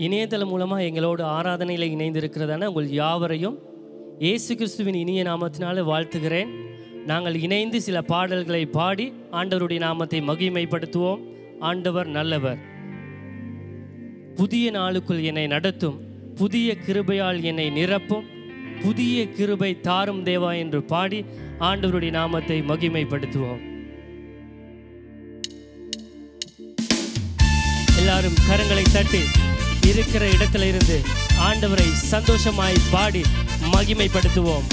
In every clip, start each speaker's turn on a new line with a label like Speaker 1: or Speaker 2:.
Speaker 1: இணையதளம் மூலமாக எங்களோடு ஆராதனையில் இணைந்திருக்கிறதான உங்கள் யாவரையும் இயேசு கிறிஸ்துவின் இனிய நாமத்தினால வாழ்த்துகிறேன் நாங்கள் இணைந்து சில பாடல்களை பாடி ஆண்டவருடைய நாமத்தை மகிமைப்படுத்துவோம் ஆண்டவர் நல்லவர் புதிய நாளுக்குள் என்னை நடத்தும் புதிய கிருபையால் என்னை நிரப்பும் புதிய கிருபை தாரும் தேவா என்று பாடி ஆண்டவருடைய நாமத்தை மகிமைப்படுத்துவோம் எல்லாரும் கரங்களை தட்டி இருக்கிற இடத்துல இருந்து ஆண்டவரை சந்தோஷமாய் பாடி மகிமைப்படுத்துவோம்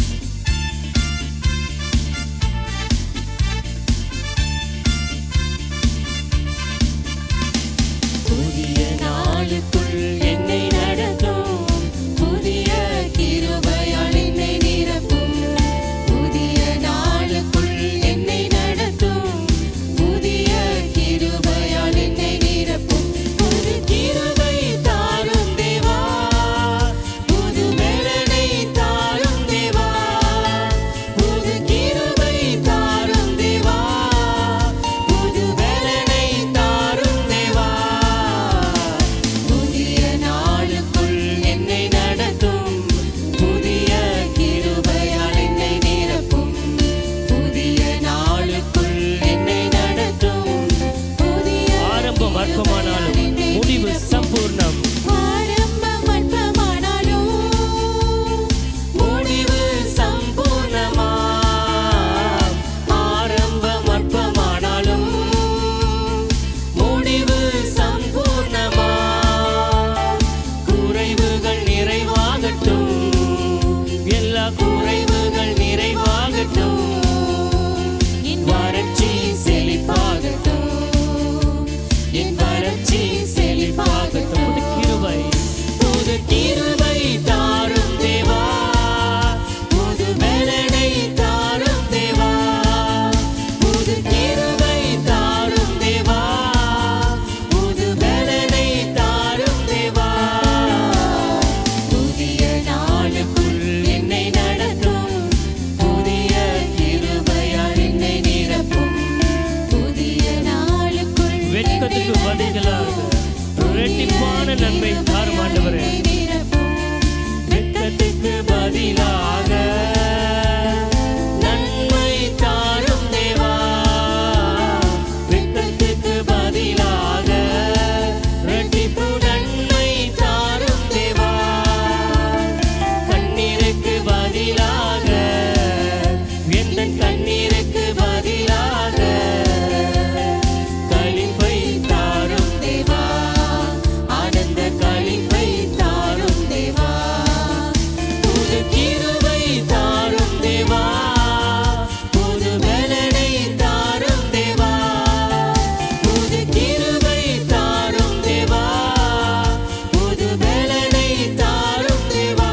Speaker 2: புதிய நாளுக்குள் என்னை நடத்தும் புதிய கிருபையால் என்னை நிரப்பும் புதிய நாளுக்குள் என்னை நடத்தும் புதிய கிருபையால் என்னை நிரப்பும் புது கிருபை தாரும் தேவா புது வேலனை தாரும் தேவா புது கிருபை தாரும் தேவா புது வேலனை தாரும் தேவா புதிய நாளுக்குள் என்னை நடத்தும் புதிய கிருபையால் என்னை நிரப்பும் புதிய நாளுக்குள் என்னை நடத்தும் புதிய
Speaker 1: ஆரம்பம் அற்பமானாலும் முடிவு சம்பூர்ணம்
Speaker 2: ஆரம்பம் அற்பமானாலும் முடிவு சம்பூர்ணமா ஆரம்பம் அற்பமானாலும் முடிவு சம்பூர்ணமா குறைவுகள் நிறைவாகட்டும் எல்லா குறைவுகள் நிறைவாகட்டும் என் வறட்சி செழிப்பாகட்டும் என் வறட்சி செழிப்பாகட்டும்
Speaker 1: புது கிருபை
Speaker 2: புது கிருபை தாரும் தேவா புது வேலனை தாரும் தேவா புது கிருபை தாரும் தேவா புது வேலனை தாரும் தேவா புதிய நாளுக்குள் என்னை நடத்தும் புதிய கிருபையால் என்னை நிரப்பும் புதிய நாளுக்குள்
Speaker 1: வெட்கத்துக்கு பதில்களாக ரெட்டிப்பான நன்மை தாரும் ஆண்டவரே
Speaker 2: வெட்கத்துக்கு பதிலாக நன்மை தாரும் தேவா வெட்கத்துக்கு பதிலாக ரெட்டிப்பு நன்மை தாரும் தேவா கண்ணீருக்கு பதிலாக எந்த கண்ணீருக்கு பதிலாக களிப்பை தாரும் தேவா ஆனந்த களிப்பை தாரும் தேவா புது கிருபை தாரும் தேவா புது வேலனை தாரும் தேவா புது கிருபை தாரும் தேவா புது வேலனை தாரும் தேவா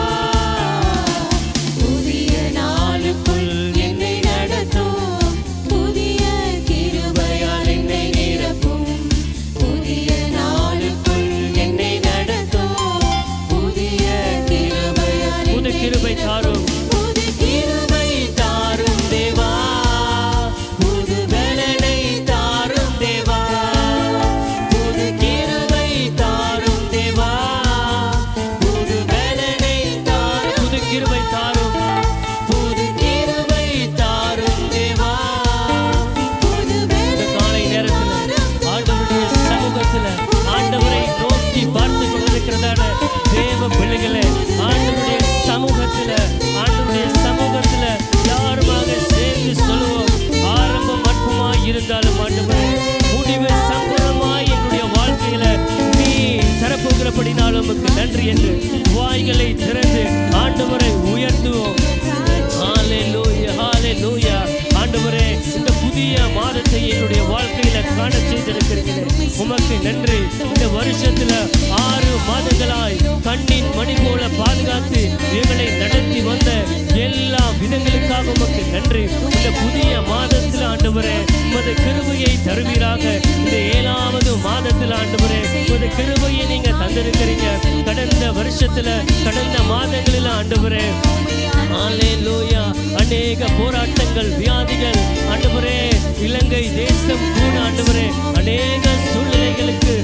Speaker 2: புதிய நாளுக்குள் என்னை நடத்தும் புதிய கிருபையால் என்னை நிரப்பும் புதிய நாளுக்குள் என்னை நடத்தும் புதிய கிருபையால்
Speaker 1: புது கிருபை தாரும்
Speaker 2: புது கிருபை தாரும் தேவா புது வேலனை தாரும் தேவா புது கிருபை தாரும் தேவா புது வேலனை தாரும்
Speaker 1: புது கிருபை தாரும்
Speaker 2: புது கிருபை தாரும் தேவா புது
Speaker 1: இந்த காலை நேரத்தில் ஆண்டவருடைய சமூகத்தில் ஆண்டவரை நோக்கி பார்த்து கொண்டிருக்கிறதான தேவ பிள்ளைகளே ஆண்டவருடைய சமூகத்தில் ஆண்டவருடைய சமூகத்தில் யாருமாக சேர்ந்து சொல்லுவோம் ஆரம்பம் அற்பமாய் இருந்தாலும் ஆண்டவரே முடிவு சம்பூர்ணமாய் என்னுடைய வாழ்க்கையில நீ தரப்போகிறபடினாலும் உமக்கு நன்றி என்று வாய்களை திறந்து ஆண்டவரை உயர்த்துவோம் ஹalleluya ஹalleluya ஆண்டவரே இந்த புதிய மாதத்தை என்னுடைய வாழ்க்கையில காண செய்திருக்கிறீர்களே உமக்கு நன்றி இந்த வருஷத்துல ஆறு மாதங்களாய் கண்ணின் மணி போல பாதுகாத்து எங்களை நடத்தி வந்த எல்லா விதங்களுக்காக உமக்கு நன்றி இந்த புதிய மாதத்தில் ஆண்டவரே உமது கிருபையை தருவீராக இந்த ஏழாவது மாதத்தில் ஆண்டவரே உமது கிருபையை நீங்க தந்திருக்கிறீங்க கடந்த வருஷத்துல கடந்த மாதங்களில் ஆண்டவரே ஹalleluya அநேக போராட்டங்கள் வியாதிகள் ஆண்டவரே இலங்கை தேசம் கூட ஆண்டவரே அநேக சூழ்நிலைகளுக்கு முக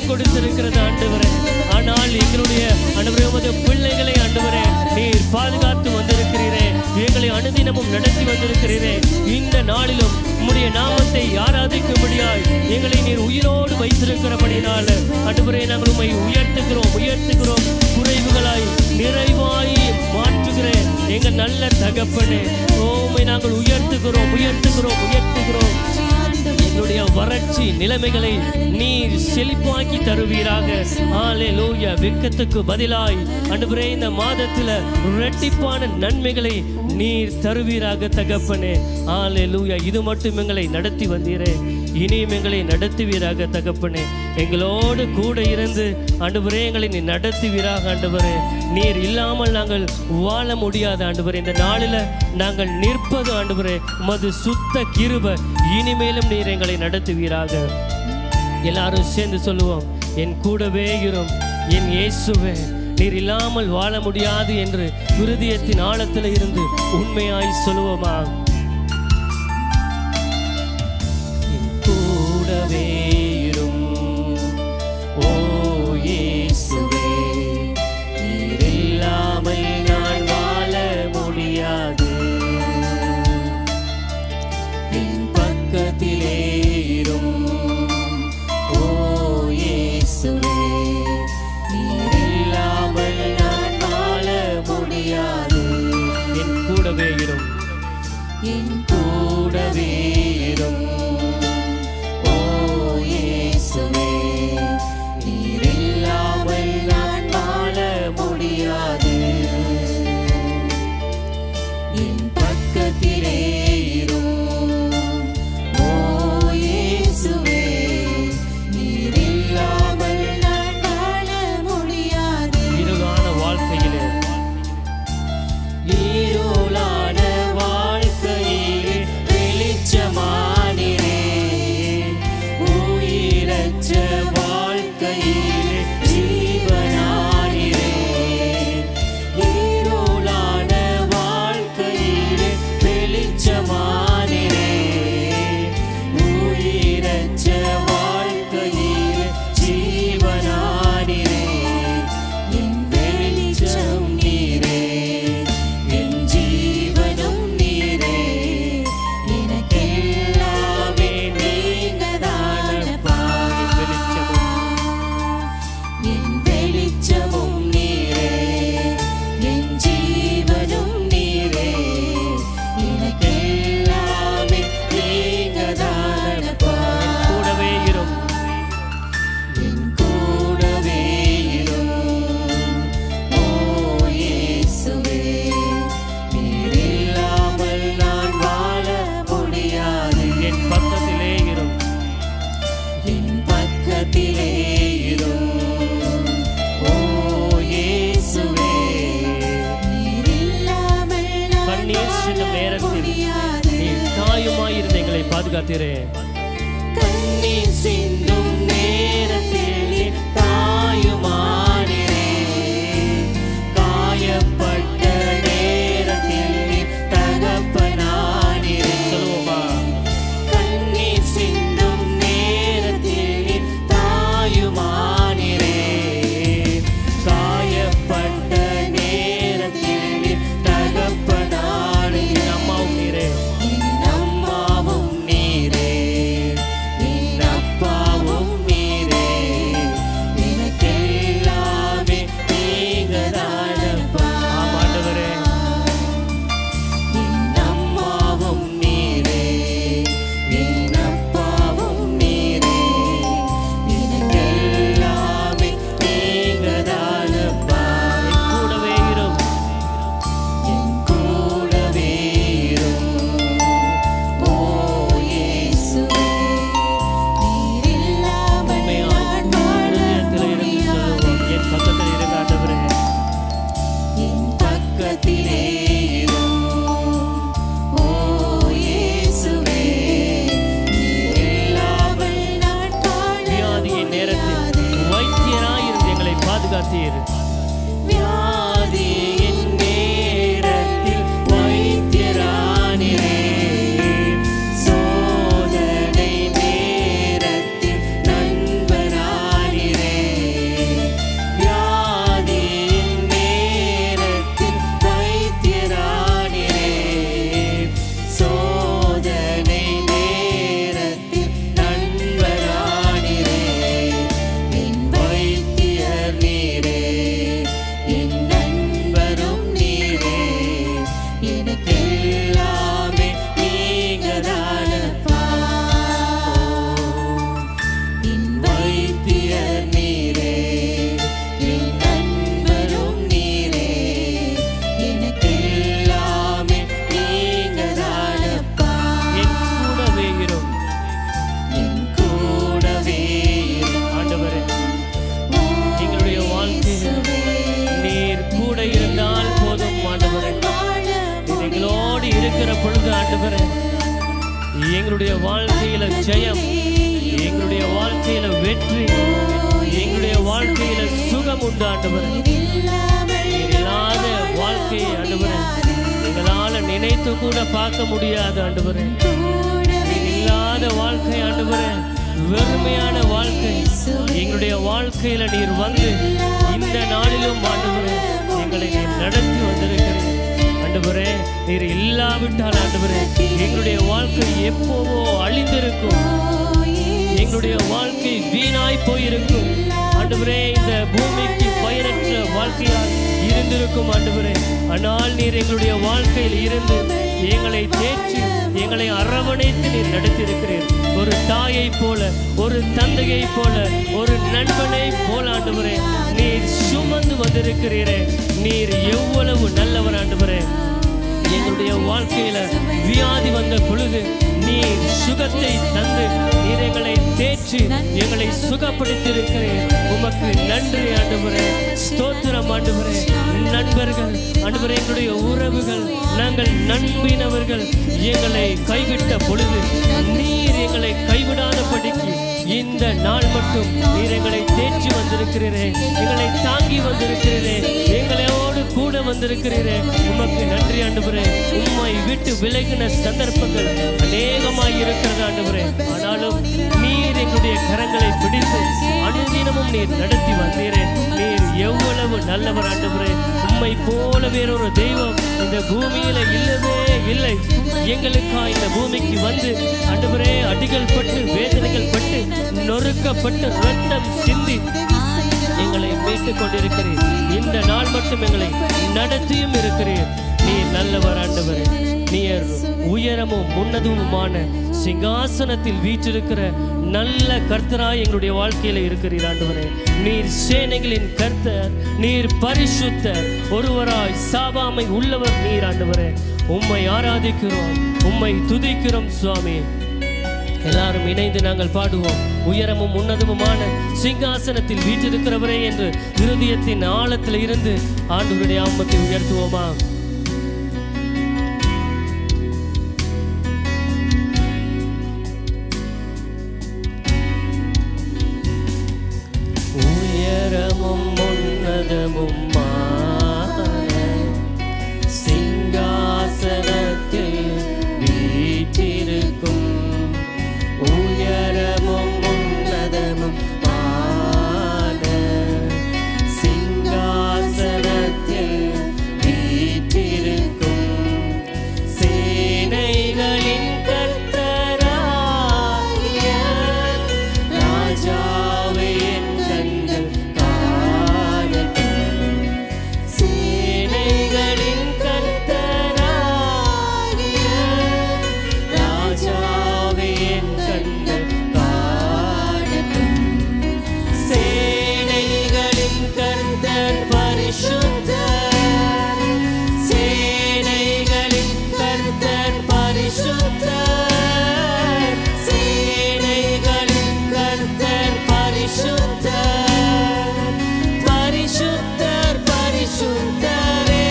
Speaker 1: இடம் கொடுத்திருக்கிறது ஆண்டவரே ஆனால் எங்களுடைய ஆண்டவரே உமது பிள்ளைகளை ஆண்டவரே நீர் பாதுகாத்து வந்திருக்கிறீரே எங்களை அனுதினமும் நடத்தி வந்திருக்கிறீரே இந்த நாளிலும் உம்முடைய நாமத்தை ஆராதிக்கும்படியாய் எங்களை நீர் உயிரோடு வைத்திருக்கிறபடினால ஆண்டவரே நாங்கள் உம்மை உயர்த்துகிறோம் உயர்த்துகிறோம் குறைவுகளாய் நிறைவாய் மாற்றுகிறேன் எங்க நல்ல தகப்பனே ஓ, உம்மை நாங்கள் உயர்த்துகிறோம் உயர்த்துகிறோம் உயர்த்துகிறோம் எங்களுடைய வறட்சி நிலைமைகளை நீர் செழிப்பாக்கி தருவீராக ஆலே லூயா வெக்கத்துக்கு பதிலாய் அன்றுபுரே இந்த மாதத்துல இரட்டிப்பான நன்மைகளை நீர் தருவீராக தகப்பனே ஆலே லூயா இது மட்டும் எங்களை நடத்தி வந்தீரே இனியும் எங்களை நடத்துவீராக தகப்பனே எங்களோடு கூட இருந்து ஆண்டவரே எங்களை நீ நடத்துவீராக ஆண்டவரே நீர் இல்லாமல் நாங்கள் வாழ முடியாது ஆண்டவரே இந்த நாளில் நாங்கள் நிற்பது ஆண்டவரே உமது சுத்த கிருப இனிமேலும் நீர் எங்களை நடத்துவீராக எல்லாரும் சேர்ந்து சொல்லுவோம் என் கூடவே இரும் என் இயேசுவே நீர் இல்லாமல் வாழ முடியாது என்று இருதயத்தின் ஆழத்தில் இருந்து உண்மையாய் சொல்லுவோமா என் கூடவே இரும் ஓ இயேசுவே நீர் இல்லாமல் நான் வாழ முடியாது என் பக்கத்திலே இரும் ஓ இயேசுவே நீர் இல்லாமல் நான் வாழ முடியாது என் கூடவே இரும் என் கூடவே இரும் ஓ இயேசுவே நீர் இல்லாமல் நான் வாழ முடியாது என் பக்கத்திலே இரும் ஓ இயேசுவே நீர் இல்லாமல் நான் வாழ முடியாது இருளான வாழ்க்கையிலே இருளான வாழ்க்கையிலே வெளிச்சமானிரே உயிரற்ற வாழ்க்கையிலே ஜீவனானிரே இருளான வாழ்க்கையிலே வெளிச்சமானிரே உயிரற்ற வாழ்க்கையிலே ஜீவனானிரே என் வெளிச்சம் நீரே என் ஜீவனும் நீரே எனக்கெல்லாமே நீங்கதானப்பா என் வெளிச்சமும் நீரே என் ஜீவனும் நீரே எனக்கெல்லாமே நீங்கதானப்பா கூடவே இரும் என் கூடவே இரும் ஓ இயேசுவே நீர் இல்லாமல் நான் வாழ முடியாது என் பக்கத்திலே இரும் என் பக்கத்திலே இரும் ஓ இயேசுவே
Speaker 2: நீர் இல்லாமல் நான்
Speaker 1: கண்ணீர் சிந்தும் நேரத்தில்
Speaker 2: முடியாது.
Speaker 1: நீ தாயுமாய் இருந்து எங்களை பாதுகாத்தீரே
Speaker 2: கண்ணீர் சிந்தும் நேரத்தில் நீ தாயுமானிரே.
Speaker 1: காயப்பட்ட நேரத்தில் நீ தகப்பனானீரே சொல்லுவோமா
Speaker 2: கண்ணீர் சிந்தும் நேரத்தில் நீ
Speaker 1: தாயுமானீரே காயப்பட்ட நேரத்தில் நீ தகப்பனானீரே அம்மாவும் நீரே
Speaker 2: என் அம்மாவும்
Speaker 1: நீரே ஆண்டவரே எங்களுடைய வாழ்க்கையில ஜெயம் எங்களுடைய வாழ்க்கையில வெற்றி எங்களுடைய வாழ்க்கையில சுகம் உண்டு ஆண்டவரே நீர் இல்லாத வாழ்க்கையை ஆண்டவரே எங்களால நினைத்து கூட பார்க்க முடியாது ஆண்டவரே நீர் இல்லாத வாழ்க்கை ஆண்டவரே வெறுமையான வாழ்க்கை எங்களுடைய வாழ்க்கையில நீர் வந்து இந்த நாளிலும் ஆண்டவரே எங்களை நீர் நடத்தி வந்திருக்கிறீர் ஆண்டவரே நீர் இல்லாவிட்டால் ஆண்டவரே எங்களுடைய வாழ்க்கை எப்போவோ அழிந்திருக்கும் எங்களுடைய வாழ்க்கை வீணாய் போயிருக்கும் ஆண்டவரே இந்த பூமிக்கு பயனற்ற வாழ்க்கையால் இருந்திருக்கும் ஆண்டவரே ஆனால் நீர் எங்களுடைய வாழ்க்கையில் இருந்து எங்களை தேற்றி எங்களை அரவணைத்து நீர் நடத்தியிருக்கிறீர் ஒரு தாயை போல ஒரு தந்தையை போல ஒரு நண்பனை போல ஆண்டவரே நீர் சுமந்து வந்திருக்கிறீரே நீர் எவ்வளவு நல்லவர் ஆண்டவரே எங்களுடைய வாழ்க்கையில வியாதி வந்த பொழுது நீர் சுகத்தை தந்து நீர் எங்களை தேற்றி எங்களை சுகப்படுத்தியிருக்கிறீர் உமக்கு நன்றி ஆண்டவரே ஸ்தோத்திரம் ஆண்டவரே நண்பர்கள் ஆண்டவரே எங்களுடைய உறவுகள் நாங்கள் நண்பினவர்கள் எங்களை கைவிட்ட பொழுது நீர் எங்களை கைவிடாதபடிக்கு இந்த நாள் மட்டும் நீர் எங்களை தேற்றி வந்திருக்கிறீரே எங்களை தாங்கி வந்திருக்கிறீரே எங்களோடு கூட வந்திருக்கிறீரே உமக்கு நன்றி ஆண்டவரே உம்மை விட்டு விலகின சந்தர்ப்பங்கள் அநேகமாய் இருக்கிறது ஆண்டவரே ஆனாலும் நீர் எங்களுடைய கரங்களை பிடித்து அனுதினமும் நீர் நடத்தி வந்தீரே நீர் எவ்வளவு நல்லவர் ஆண்டவரே உம்மை போல வேறொரு தெய்வம் இந்த பூமியில இல்லவே இல்லை எங்களுக்கா இந்த பூமிக்கு வந்து ஆண்டவரே அடிகள் பட்டு வேதனைகள் பட்டு நொறுக்கப்பட்டு ரத்தம் சிந்தி எங்களை மீட்டுக் கொண்டிருக்கிறீர் இந்த நாள் மட்டும் எங்களை நடத்தியும் இருக்கிறீர் நீ நல்லவர் ஆண்டவரே நீர் உயரமும் உன்னதமுமான சிங்காசனத்தில் வீற்றிருக்கிற நல்ல கர்த்தராய் எங்களுடைய வாழ்க்கையில இருக்கிறீர் ஆண்டவரே நீர் சேனைகளின் கர்த்தர் நீர் பரிசுத்தர் ஒருவராய் சாபாமை உள்ளவர் நீர் ஆண்டவரே உம்மை ஆராதிக்கிறோம் உம்மை துதிக்கிறோம் சுவாமி எல்லாரும் இணைந்து நாங்கள் பாடுவோம் உயரமும் உன்னதமுமான சிங்காசனத்தில் வீற்றிருக்கிறவரே என்று இருதயத்தின் ஆழத்தில் இருந்து ஆண்டவருடைய ஆமத்தை உயர்த்துவோமா உயரமும் உன்னதமும் சிங்காசனத்தில் வீற்றிருக்கும் உயரமும் உன்னதமும் சிங்காசனத்தில் வீற்றிருக்கும் சேனைகளின் கர்த்தராகிய ராஜாவே என் கண்கள் காணட்டும் சேனைகளின் கர்த்தராகிய ராஜாவே என் கண்கள் காணட்டும் சேனைகளின் கர்த்தர் பரிசுத்தர் சேனைகளின் கர்த்தர் பரிசுத்தர் சேனைகளின் கர்த்தர் பரிசுத்தர் பரிசுத்தர் பரிசுத்தரே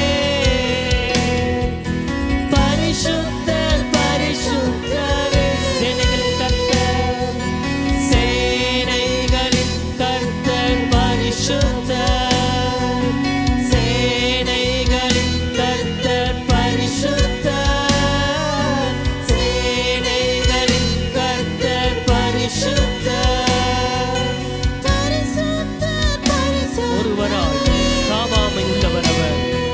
Speaker 1: பரிசுத்தர் பரிசுத்தரே சேனைகளின் கர்த்தர் சேனைகளின் கர்த்தர் பரிசுத்தர் சேனைகளின் கர்த்தர் பரிசுத்தர் சேனைகளின் கர்த்தர் பரிசுத்தர் ஒருவராய் சாவாமை உள்ளவர் அவர்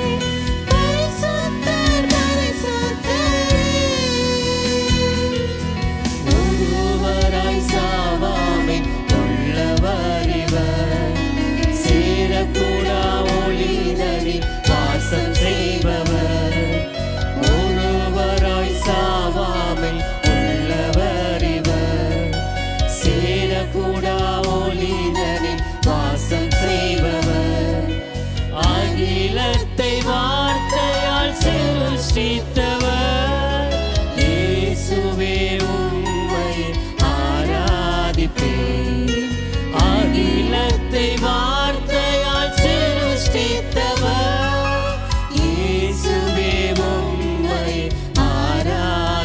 Speaker 1: ஒருவராய் சாவாமை உள்ளவர் இவர் சேரக்கூடா ஒளிதடி வாசம் செய்பவர் ஒருவராய் சாவாமை உள்ளவர் இவர் சேரக்கூடா ஒளிதடி வாசம் செய்பவர் அகிலத்தை வார்த்தையால் சிருஷ்டித்தவர் இயேசுவே உம்மை ஆராதிப்பேன் அகிலத்தை வார்த்தையால் சிருஷ்டித்தவர் இயேசுவே உம்மை ஆராதிப்பேன்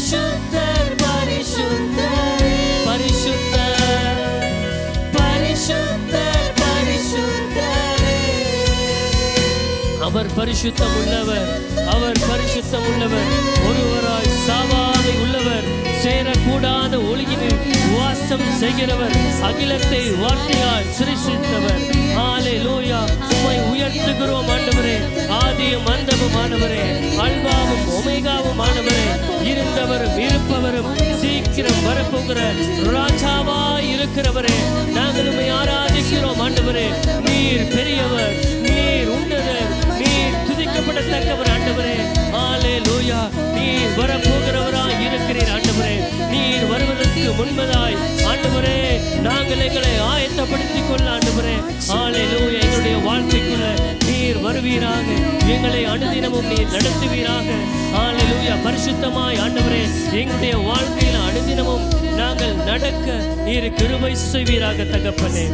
Speaker 2: பரிசுத்தர் பரிசுத்தரே
Speaker 1: பரிசுத்தர்
Speaker 2: பரிசுத்தர் பரிசுத்தரே
Speaker 1: அவர் பரிசுத்தம் உள்ளவர் அவர் பரிசுத்தம் உள்ளவர் ஒருவராய் சாவாதை உள்ளவர் சேரக்கூடாத ஒளியினில் வாசம் செய்கிறவர் அகிலத்தை வார்த்தையால் சிருஷ்டித்தவர் ஆலே லோயா உம்மை உயர்த்துகிறோம் ஆண்டவரே ஆதியும் அந்தமும் ஆனவரே அல்பாவும் ஒமேகாவும் ஆனவரே இருந்தவரும் இருப்பவரும் சீக்கிரம் வரப்போகிற ராஜாவாய் இருக்கிறவரே நாங்கள் உம்மை ஆராதிக்கிறோம் ஆண்டவரே நீர் பெரியவர் நீர் உன்னதர் நீர் துதிக்கப்படத்தக்கவர் ஆண்டவரே ஆலே லூயா நீர் வரப்போகிறவராய் இருக்கிறீர் ஆண்டவரே நீர் வருவதற்கு முன்பதாய் ஆண்டவரே நாங்கள் எங்களை ஆயத்தப்படுத்திக் கொள்ள ஆண்டவரே ஆலே லூயா எங்களுடைய வாழ்க்கைக்குள்ள நீர் வருவீராக எங்களை அனுதினமும் நீர் நடத்துவீராக ஆலே லூயா பரிசுத்தமாய் ஆண்டவரே எங்களுடைய வாழ்க்கையில் அனுதினமும் நாங்கள் நடக்க நீர் கிருபை செய்வீராக தகப்பனே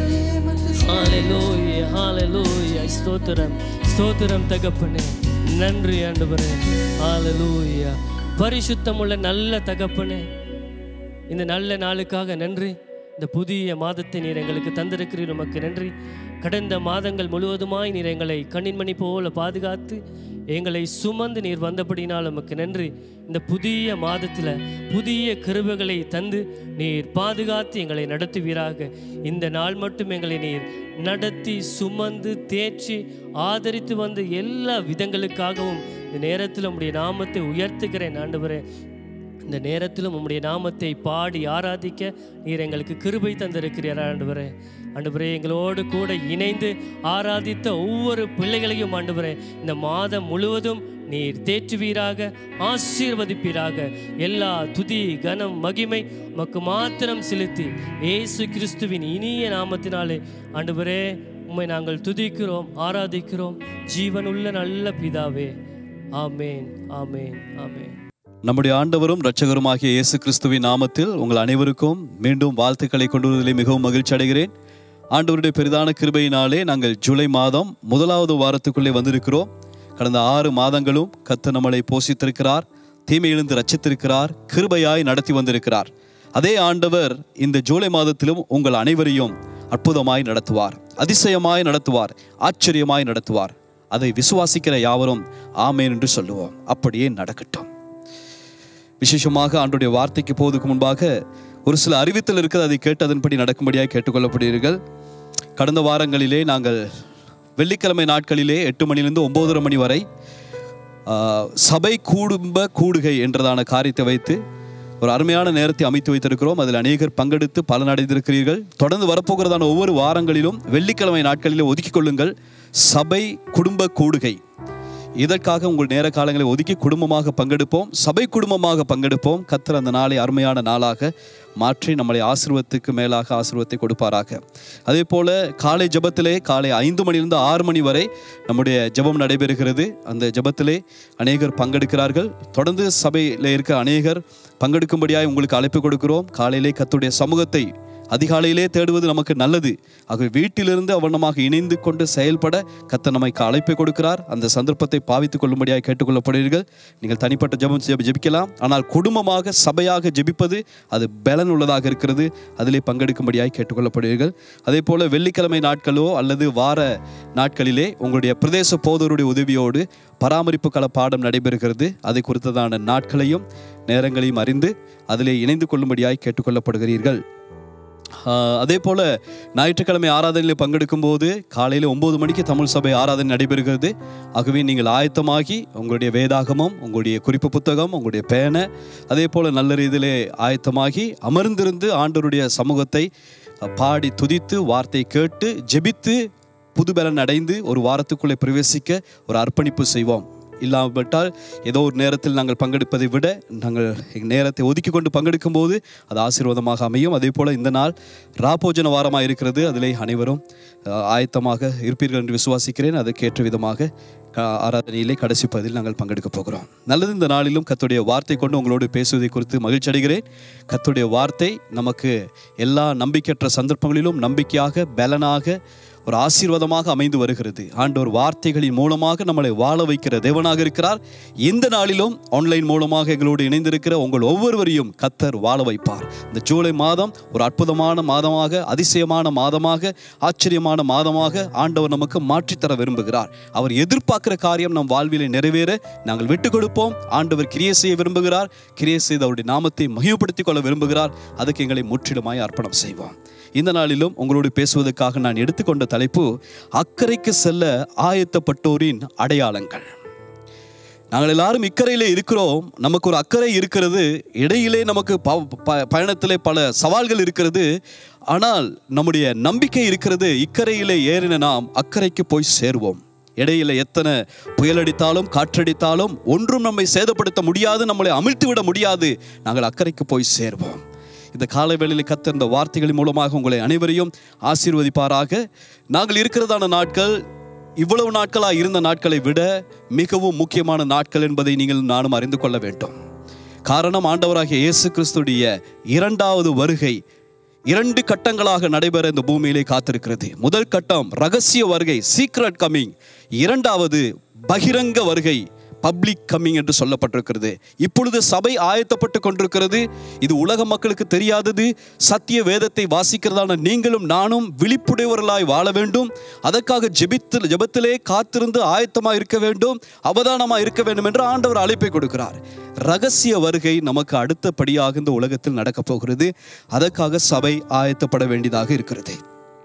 Speaker 1: ஹalleluya ஹalleluya ஸ்தோத்திரம் ஸ்தோத்திரம் தகப்பனே நன்றி ஆண்டவரே ஹalleluya பரிசுத்தமுள்ள நல்ல தகப்பனே இந்த நல்ல நாளுக்காக நன்றி இந்த புதிய மாதத்தை நீர் எங்களுக்கு தந்திருக்கிறீர் உமக்கு நன்றி கடந்த மாதங்கள் முழுவதுமாய் நீர் எங்களை கண்ணின்மணி போல பாதுகாத்து எங்களை சுமந்து நீர் வந்தபடினால் உமக்கு நன்றி இந்த புதிய மாதத்தில் புதிய கிருபைகளை தந்து நீர் பாதுகாத்து எங்களை நடத்துவீராக இந்த நாள் மட்டும் எங்களை நீர் நடத்தி சுமந்து தேற்றி ஆதரித்து வந்த எல்லா விதங்களுக்காகவும் இந்த நேரத்தில் உம்முடைய நாமத்தை உயர்த்துகிறேன் ஆண்டவரே இந்த நேரத்திலும் உம்முடைய நாமத்தை பாடி ஆராதிக்க நீர் எங்களுக்கு கிருபை தந்திருக்கிறீர் ஆண்டவரே ஆண்டவரே எங்களோடு கூட இணைந்து ஆராதித்த ஒவ்வொரு பிள்ளைகளையும் ஆண்டவரே இந்த மாதம் முழுவதும் நீர் தேற்றுவீராக ஆசீர்வதிப்பீராக எல்லா துதி கனம் மகிமை உமக்கு மாத்திரம் செலுத்தி இயேசு கிறிஸ்துவின் இனிய நாமத்தினாலே ஆண்டவரே உம்மை நாங்கள் துதிக்கிறோம் ஆராதிக்கிறோம் ஜீவனுள்ள நல்ல பிதாவே ஆமேன் ஆமேன் ஆமேன்
Speaker 3: நம்முடைய ஆண்டவரும் இரட்சகருமாகிய இயேசு கிறிஸ்துவின் நாமத்தில் உங்கள் அனைவருக்கும் மீண்டும் வாழ்த்துக்களை கொண்டு வருவதிலே மிகவும் மகிழ்ச்சி அடைகிறேன் ஆண்டவருடைய பெரிதான கிருபையினாலே நாங்கள் ஜூலை மாதம் முதலாவது வாரத்துக்குள்ளே வந்திருக்கிறோம் கடந்த ஆறு மாதங்களும் கத்த நம்மளை போஷித்திருக்கிறார் தீமையிலிருந்து ரட்சித்திருக்கிறார் கிருபையாய் நடத்தி வந்திருக்கிறார் அதே ஆண்டவர் இந்த ஜூலை மாதத்திலும் உங்கள் அனைவரையும் அற்புதமாய் நடத்துவார் அதிசயமாய் நடத்துவார் ஆச்சரியமாய் நடத்துவார் அதை விசுவாசிக்கிற யாவரும் ஆமேன் என்று சொல்லுவோம் அப்படியே நடக்கட்டும் விசேஷமாக ஆண்டுடைய வார்த்தைக்கு போவதற்கு முன்பாக ஒரு சில அறிவித்தல் இருக்கிறது அதை கேட்டு அதன்படி நடக்கும்படியாக கேட்டுக்கொள்ளப்படுவீர்கள் கடந்த வாரங்களிலே நாங்கள் வெள்ளிக்கிழமை நாட்களிலே எட்டு மணிலிருந்து ஒம்போதரை மணி வரை ஆ, சபை குடும்ப கூடுகை என்றதான காரியத்தை வைத்து ஒரு அருமையான நேரத்தை அமைத்து வைத்திருக்கிறோம் அதில் அநேகர் பங்கெடுத்து பலனடைந்திருக்கிறீர்கள் தொடர்ந்து வரப்போகிறதான ஒவ்வொரு வாரங்களிலும் வெள்ளிக்கிழமை நாட்களிலே ஒதுக்கிக் கொள்ளுங்கள் சபை குடும்ப கூடுகை இதற்காக உங்கள் நேர காலங்களை ஒதுக்கி குடும்பமாக பங்கெடுப்போம் சபை குடும்பமாக பங்கெடுப்போம் கத்தர் அந்த நாளை அருமையான நாளாக மாற்றி நம்மளை ஆசீர்வத்துக்கு மேலாக ஆசீர்வத்தை கொடுப்பாராக அதே போல காலை ஜெபத்திலே காலை ஐந்து மணிலிருந்து ஆறு மணி வரை நம்முடைய ஜெபம் நடைபெறுகிறது அந்த ஜெபத்திலே அநேகர் பங்கெடுக்கிறார்கள் தொடர்ந்து சபையில் இருக்க அநேகர் பங்கெடுக்கும்படியாக உங்களுக்கு அழைப்பு கொடுக்கிறோம் காலையிலே கத்துடைய சமூகத்தை அதிகாலையிலே தேடுவது நமக்கு நல்லது ஆகவே வீட்டிலிருந்து அவனமாக இணைந்து கொண்டு செயல்பட கத்த நமக்கு அழைப்பை கொடுக்கிறார் அந்த சந்தர்ப்பத்தை பாவித்துக் கொள்ளும்படியாக கேட்டுக்கொள்ளப்படுவீர்கள் நீங்கள் தனிப்பட்ட ஜெபம் ஜெப- ஜெபிக்கலாம் ஆனால் குடும்பமாக சபையாக ஜெபிப்பது அது பலன் உள்ளதாக இருக்கிறது அதிலே பங்கெடுக்கும்படியாக கேட்டுக்கொள்ளப்படுவீர்கள் அதே போல வெள்ளிக்கிழமை நாட்களோ அல்லது வார நாட்களிலே உங்களுடைய பிரதேச போதருடைய உதவியோடு பராமரிப்பு கள பாடம் நடைபெறுகிறது அதை குறித்ததான நாட்களையும் நேரங்களையும் அறிந்து அதிலே இணைந்து கொள்ளும்படியாய் கேட்டுக்கொள்ளப்படுகிறீர்கள் ஆஹ் அதே போல ஞாயிற்றுக்கிழமை ஆராதனையில் பங்கெடுக்கும் போது காலையில் ஒன்பது மணிக்கு தமிழ் சபை ஆராதனை நடைபெறுகிறது ஆகவே நீங்கள் ஆயத்தமாகி உங்களுடைய வேதாகமம் உங்களுடைய குறிப்பு புத்தகம் உங்களுடைய பேனை அதே போல நல்ல ரீதியிலே ஆயத்தமாகி அமர்ந்திருந்து ஆண்டவருடைய சமூகத்தை அஹ், பாடி துதித்து வார்த்தை கேட்டு ஜெபித்து புதுபலன் அடைந்து ஒரு வாரத்துக்குள்ளே பிரவேசிக்க ஒரு அர்ப்பணிப்பு செய்வோம் இல்லாவிட்டால் ஏதோ ஒரு நேரத்தில் நாங்கள் பங்கெடுப்பதை விட நாங்கள் எங்கள் நேரத்தை ஒதுக்கி கொண்டு பங்கெடுக்கும் போது அது ஆசீர்வாதமாக அமையும் அதே போல் இந்த நாள் ராபோஜன வாரமாக இருக்கிறது அதிலே அனைவரும் அஹ், ஆயத்தமாக இருப்பீர்கள் என்று விசுவாசிக்கிறேன் அதற்கேற்ற விதமாக க- ஆராதனையிலே கடைசி பதில் நாங்கள் பங்கெடுக்க போகிறோம் நல்லது இந்த நாளிலும் கத்துடைய வார்த்தை கொண்டு உங்களோடு பேசுவதை குறித்து மகிழ்ச்சி அடைகிறேன் கத்துடைய வார்த்தை நமக்கு எல்லா நம்பிக்கையற்ற சந்தர்ப்பங்களிலும் நம்பிக்கையாக பலனாக ஒரு ஆசீர்வாதமாக அமைந்து வருகிறது ஆண்டவர் வார்த்தைகளின் மூலமாக நம்மளை வாழ வைக்கிற தேவனாக இருக்கிறார் இந்த நாளிலும் ஆன்லைன் மூலமாக எங்களோடு இணைந்திருக்கிற உங்கள் ஒவ்வொருவரையும் கத்தர் வாழ வைப்பார் இந்த ஜூலை மாதம் ஒரு அற்புதமான மாதமாக அதிசயமான மாதமாக ஆச்சரியமான மாதமாக ஆண்டவர் நமக்கு மாற்றித்தர விரும்புகிறார் அவர் எதிர்பார்க்கிற காரியம் நம் வாழ்விலே நிறைவேற நாங்கள் விட்டுக் கொடுப்போம் ஆண்டவர் கிரியை செய்ய விரும்புகிறார் கிரியை செய்து அவருடைய நாமத்தை மகிமைப்படுத்திக் கொள்ள விரும்புகிறார் அதுக்கு எங்களை முற்றிலுமாய் அர்ப்பணம் செய்வோம் இந்த நாளிலும் உங்களோடு பேசுவதற்காக நான் எடுத்துக்கொண்ட தலைப்பு அக்கறைக்கு செல்ல ஆயத்தப்பட்டோரின் அடையாளங்கள் நாங்கள் எல்லாரும் இக்கரையிலே இருக்கிறோம் நமக்கு ஒரு அக்கறை இருக்கிறது இடையிலே நமக்கு ப- ப- பயணத்திலே பல சவால்கள் இருக்கிறது ஆனால் நம்முடைய நம்பிக்கை இருக்கிறது இக்கரையிலே ஏறின நாம் அக்கறைக்கு போய் சேருவோம் இடையில எத்தனை புயலடித்தாலும் காற்றடித்தாலும் ஒன்றும் நம்மை சேதப்படுத்த முடியாது நம்மளை அமிழ்த்து விட முடியாது நாங்கள் அக்கறைக்கு போய் சேர்வோம் இந்த காலை வேளையில் கத்த இந்த வார்த்தைகளின் மூலமாக உங்களை அனைவரையும் ஆசீர்வதிப்பாராக நாங்கள் இருக்கிறதான நாட்கள் இவ்வளவு நாட்களாக இருந்த நாட்களை விட மிகவும் முக்கியமான நாட்கள் என்பதை நீங்கள் நானும் அறிந்து கொள்ள வேண்டும் காரணம் ஆண்டவராகிய இயேசு கிறிஸ்துடைய இரண்டாவது வருகை இரண்டு கட்டங்களாக நடைபெற இந்த பூமியிலே காத்திருக்கிறது முதல் கட்டம் ரகசிய வருகை சீக்ரெட் கமிங் இரண்டாவது பகிரங்க வருகை பப்ளிக் கம்மிங் என்று சொல்லப்பட்டிருக்கிறது இப்பொழுது சபை ஆயத்தப்பட்டு கொண்டிருக்கிறது இது உலக மக்களுக்கு தெரியாதது சத்திய வேதத்தை வாசிக்கிறதான நீங்களும் நானும் விழிப்புடையவர்களாய் வாழ வேண்டும் அதற்காக ஜெபித்து ஜெபத்திலே காத்திருந்து ஆயத்தமாக இருக்க வேண்டும் அவதானமாக இருக்க வேண்டும் என்று ஆண்டவர் அழைப்பை கொடுக்கிறார் ரகசிய வருகை நமக்கு அடுத்தபடியாக இந்த உலகத்தில் நடக்கப் போகிறது அதற்காக சபை ஆயத்தப்பட வேண்டியதாக இருக்கிறது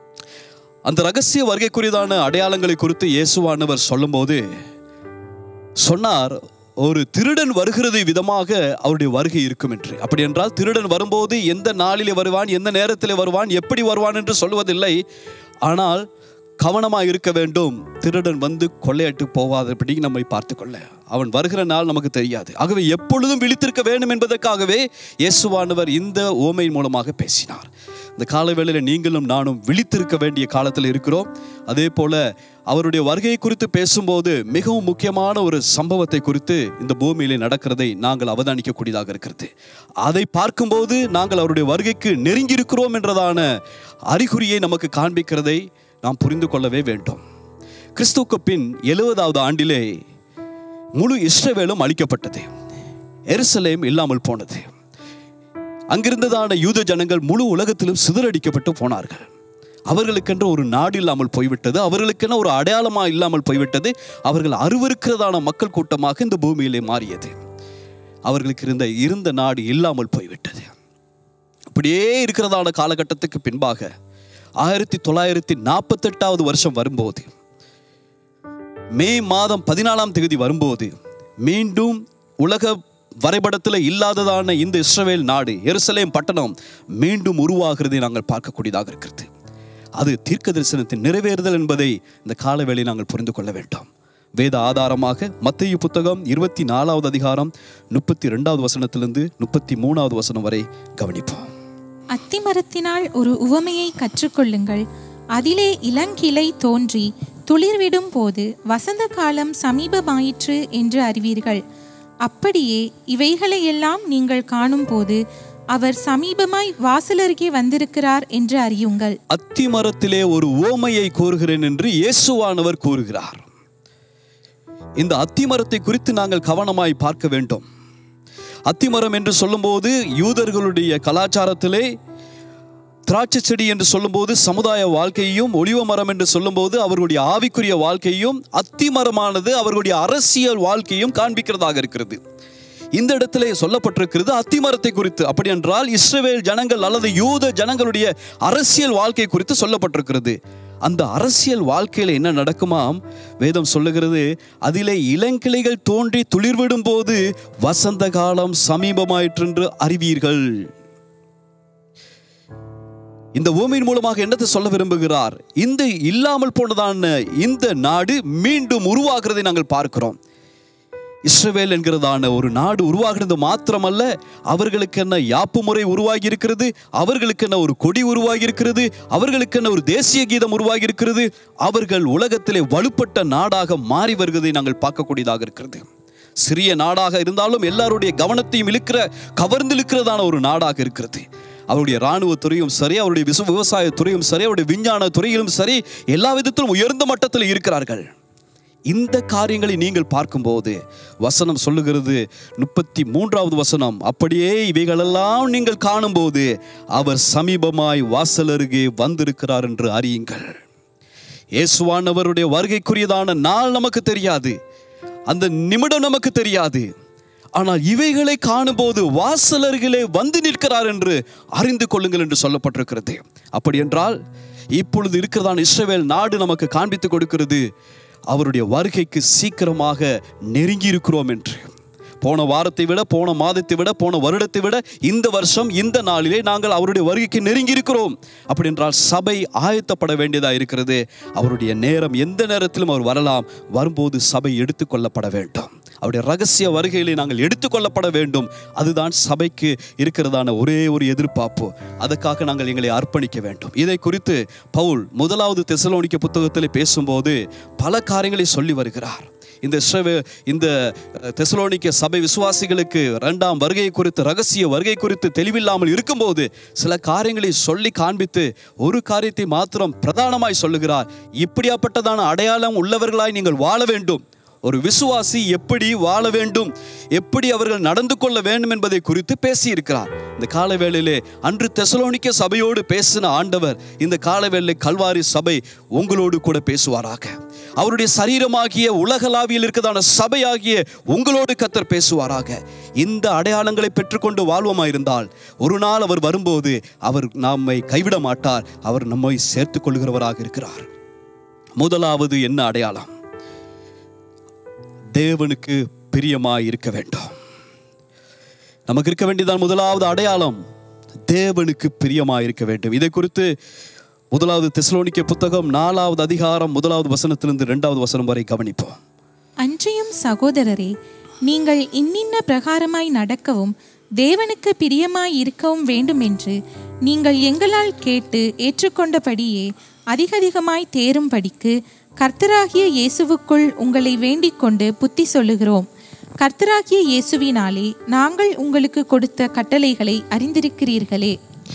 Speaker 3: அந்த ரகசிய வருகைக்குரியதான அடையாளங்களை குறித்து இயேசுவானவர் சொல்லும்போது சொன்னார் ஒரு திருடன் வருகிறது விதமாக அவருடைய வருகை இருக்கும் என்று அப்படி என்றால் திருடன் வரும்போது எந்த நாளிலே வருவான் எந்த நேரத்திலே வருவான் எப்படி வருவான் என்று சொல்வதில்லை ஆனால் கவனமாக இருக்க வேண்டும் திருடன் வந்து கொள்ளையட்டு போவாதபடி நம்மை பார்த்துக்கொள்ள அவன் வருகிற நாள் நமக்கு தெரியாது ஆகவே எப்பொழுதும் விழித்திருக்க வேண்டும் என்பதற்காகவே இயேசுவானவர் இந்த ஓமையின் மூலமாக பேசினார் இந்த கால வேளையில் நீங்களும் நானும் விழித்திருக்க வேண்டிய காலத்தில் இருக்கிறோம் அதே போல அவருடைய வருகை குறித்து பேசும்போது மிகவும் முக்கியமான ஒரு சம்பவத்தை குறித்து இந்த பூமியிலே நடக்கிறதை நாங்கள் அவதானிக்கக்கூடியதாக இருக்கிறது அதை பார்க்கும்போது நாங்கள் அவருடைய வருகைக்கு நெருங்கி இருக்கிறோம் என்றதான அறிகுறியை நமக்கு காண்பிக்கிறதை நாம் புரிந்து கொள்ளவே வேண்டும் கிறிஸ்துவுக்கு பின் எழுபதாவது ஆண்டிலே முழு இஸ்ரவேலும் அழிக்கப்பட்டது எருசலேம் இல்லாமல் போனது அங்கிருந்ததான யூத ஜனங்கள் முழு உலகத்திலும் சிதறடிக்கப்பட்டு போனார்கள் அவர்களுக்கென்று ஒரு நாடு இல்லாமல் போய்விட்டது அவர்களுக்கென ஒரு அடையாளமா இல்லாமல் போய்விட்டது அவர்கள் அருவருக்கிறதான மக்கள் கூட்டமாக இந்த பூமியிலே மாறியது அவர்களுக்கு இருந்த இருந்த நாடு இல்லாமல் போய்விட்டது அப்படியே இருக்கிறதான காலகட்டத்துக்கு பின்பாக ஆயிரத்தி தொள்ளாயிரத்தி நாற்பத்தெட்டாவது வருஷம் வரும்போது மே மாதம் பதினாலாம் தேதி வரும்போது மீண்டும் உலக வரைபடத்தில் இல்லாததான இந்த இஸ்ரவேல் நாடு எருசலேம் பட்டணம் மீண்டும் உருவாகிறதை நாங்கள் பார்க்கக்கூடியதாக இருக்கிறது அது தீர்க்க தரிசனத்தின் நிறைவேறுதல் என்பதை இந்த காலவேளை நாங்கள் புரிந்து கொள்ள வேண்டும் வேத ஆதாரமாக மத்திய புத்தகம் இருபத்தி நாலாவது அதிகாரம் முப்பத்தி ரெண்டாவது வசனத்திலிருந்து முப்பத்தி மூணாவது வசனம் வரை கவனிப்போம்
Speaker 4: அத்திமரத்தினால் ஒரு உவமையை கற்றுக்கொள்ளுங்கள் அதிலே இளங்கிளை தோன்றி துளிர்விடும் போது வசந்த காலம் சமீபமாயிற்று என்று அறிவீர்கள் அப்படியே இவைகளையெல்லாம் நீங்கள் காணும்போது அவர் சமீபமாய் வாசலருகே வந்திருக்கிறார் என்று அறியுங்கள்
Speaker 3: அத்தி மரத்திலே ஒரு ஓமையை கூறுகிறேன் என்று இயேசுவானவர் கூறுகிறார் இந்த அத்தி மரத்தை குறித்து நாங்கள் கவனமாய் பார்க்க வேண்டும் அத்திமரம் என்று சொல்லும்போது யூதர்களுடைய கலாச்சாரத்திலே திராட்சை செடி என்று சொல்லும்போது சமுதாய வாழ்க்கையையும் ஒளிவ மரம் என்று சொல்லும்போது அவர்களுடைய ஆவிக்குரிய வாழ்க்கையும் அத்திமரமானது அவர்களுடைய அரசியல் வாழ்க்கையும் காண்பிக்கிறதாக இருக்கிறது இந்த இடத்திலே சொல்லப்பட்டிருக்கிறது அத்திமரத்தை குறித்து அப்படி என்றால் இஸ்ரவேல் ஜனங்கள் அல்லது யூத ஜனங்களுடைய அரசியல் வாழ்க்கை குறித்து சொல்லப்பட்டிருக்கிறது அந்த அரசியல் வாழ்க்கையில என்ன நடக்குமாம் வேதம் சொல்லுகிறது அதிலே இளங்கிளைகள் தோன்றி துளிர்விடும் போது வசந்த காலம் சமீபமாயிற்றென்று அறிவீர்கள் இந்த ஓமையின் மூலமாக என்னத்தை சொல்ல விரும்புகிறார் இந்த இல்லாமல் போனதான இந்த நாடு மீண்டும் உருவாகிறதை நாங்கள் பார்க்கிறோம் இஸ்ரவேல் என்கிறதான ஒரு நாடு உருவாகிறது மாத்திரமல்ல அவர்களுக்கென்ன யாப்பு முறை உருவாகி இருக்கிறது அவர்களுக்கென்ன ஒரு கொடி உருவாகி இருக்கிறது அவர்களுக்கென்ன ஒரு தேசிய கீதம் உருவாகி இருக்கிறது அவர்கள் உலகத்திலே வலுப்பட்ட நாடாக மாறி வருவதை நாங்கள் பார்க்கக்கூடியதாக இருக்கிறது சிறிய நாடாக இருந்தாலும் எல்லாருடைய கவனத்தையும் இழுக்கிற கவர்ந்து இழுக்கிறதான ஒரு நாடாக இருக்கிறது அவருடைய இராணுவ துறையும் சரி அவருடைய விச விவசாய துறையும் சரி அவருடைய விஞ்ஞான துறையிலும் சரி எல்லா விதத்திலும் உயர்ந்த மட்டத்தில் இருக்கிறார்கள் இந்த காரியங்களை நீங்கள் பார்க்கும்போது வசனம் சொல்லுகிறது முப்பத்தி மூன்றாவது வசனம் அப்படியே இவைகளெல்லாம் நீங்கள் காணும்போது அவர் சமீபமாய் வாசல் அருகே வந்திருக்கிறார் என்று அறியுங்கள் இயேசுவானவருடைய வருகைக்குரியதான நாள் நமக்கு தெரியாது அந்த நிமிடம் நமக்கு தெரியாது ஆனால் இவைகளை காணும்போது வாசல் அருகிலே வந்து நிற்கிறார் என்று அறிந்து கொள்ளுங்கள் என்று சொல்லப்பட்டிருக்கிறது அப்படி என்றால் இப்பொழுது இருக்கிறதான இஸ்ரவேல் நாடு நமக்கு காண்பித்து கொடுக்கிறது அவருடைய வருகைக்கு சீக்கிரமாக நெருங்கி இருக்கிறோம் என்று போன வாரத்தை விட போன மாதத்தை விட போன வருடத்தை விட இந்த வருஷம் இந்த நாளிலே நாங்கள் அவருடைய வருகைக்கு நெருங்கி இருக்கிறோம் அப்படி என்றால் சபை ஆயத்தப்பட வேண்டியதாக இருக்கிறது அவருடைய நேரம் எந்த நேரத்திலும் அவர் வரலாம் வரும்போது சபை எடுத்துக்கொள்ளப்பட வேண்டும் அவருடைய ரகசிய வருகையிலே நாங்கள் எடுத்துக்கொள்ளப்பட வேண்டும் அதுதான் சபைக்கு இருக்கிறதான ஒரே ஒரு எதிர்பார்ப்பு அதுக்காக நாங்கள் எங்களை அர்ப்பணிக்க வேண்டும் இதை குறித்து பவுல் முதலாவது தெசலோனிக்க புத்தகத்தில் பேசும்போது பல காரியங்களை சொல்லி வருகிறார் இந்த இஸ்ரவே- இந்த அஹ், தெசலோனிக்க சபை விசுவாசிகளுக்கு இரண்டாம் வருகை குறித்து ரகசிய வருகை குறித்து தெளிவில்லாமல் இருக்கும்போது சில காரியங்களை சொல்லி காண்பித்து ஒரு காரியத்தை மாத்திரம் பிரதானமாய் சொல்லுகிறார் இப்படியாப்பட்டதான அடையாளம் உள்ளவர்களாய் நீங்கள் வாழ வேண்டும் ஒரு விசுவாசி எப்படி வாழ வேண்டும் எப்படி அவர்கள் நடந்து கொள்ள வேண்டும் என்பதை குறித்து பேசியிருக்கிறார் இந்த காலவேளையிலே அன்று தெசலோனிக்க சபையோடு பேசின ஆண்டவர் இந்த காலவேளை கல்வாரி சபை உங்களோடு கூட பேசுவாராக அவருடைய சரீரமாகிய உலகளாவியில் இருக்கிறதான சபையாகிய உங்களோடு கத்தர் பேசுவாராக இந்த அடையாளங்களை பெற்றுக்கொண்டு வாழ்வோமாயிருந்தால் ஒரு நாள் அவர் வரும்போது அவர் நம்மை கைவிட மாட்டார் அவர் நம்மை சேர்த்துக் கொள்கிறவராக இருக்கிறார் முதலாவது என்ன அடையாளம் தேவனுக்கு பிரியமாய் இருக்க வேண்டும் நமக்கு இருக்க வேண்டியதான் முதலாவது அடையாளம் தேவனுக்கு பிரியமாய் இருக்க வேண்டும் இதை குறித்து முதலாவது தெசலோனிக்க புத்தகம் நாலாவது அதிகாரம் முதலாவது வசனத்திலிருந்து இரண்டாவது வசனம் வரை கவனிப்போம்
Speaker 4: அன்றியும் சகோதரரே நீங்கள் இன்னின்ன பிரகாரமாய் நடக்கவும் தேவனுக்கு பிரியமாய் இருக்கவும் வேண்டுமென்று நீங்கள் எங்களால் கேட்டு ஏற்றுக்கொண்டபடியே அதிகதிகமாய் தேரும்படிக்கு கர்த்தராகிய இயேசுவுக்குள் உங்களை வேண்டிக் கொண்டு புத்தி சொல்லுகிறோம் கர்த்தராகிய இயேசுவினாலே நாங்கள் உங்களுக்கு கொடுத்த கட்டளைகளை அறிந்திருக்கிறீர்களே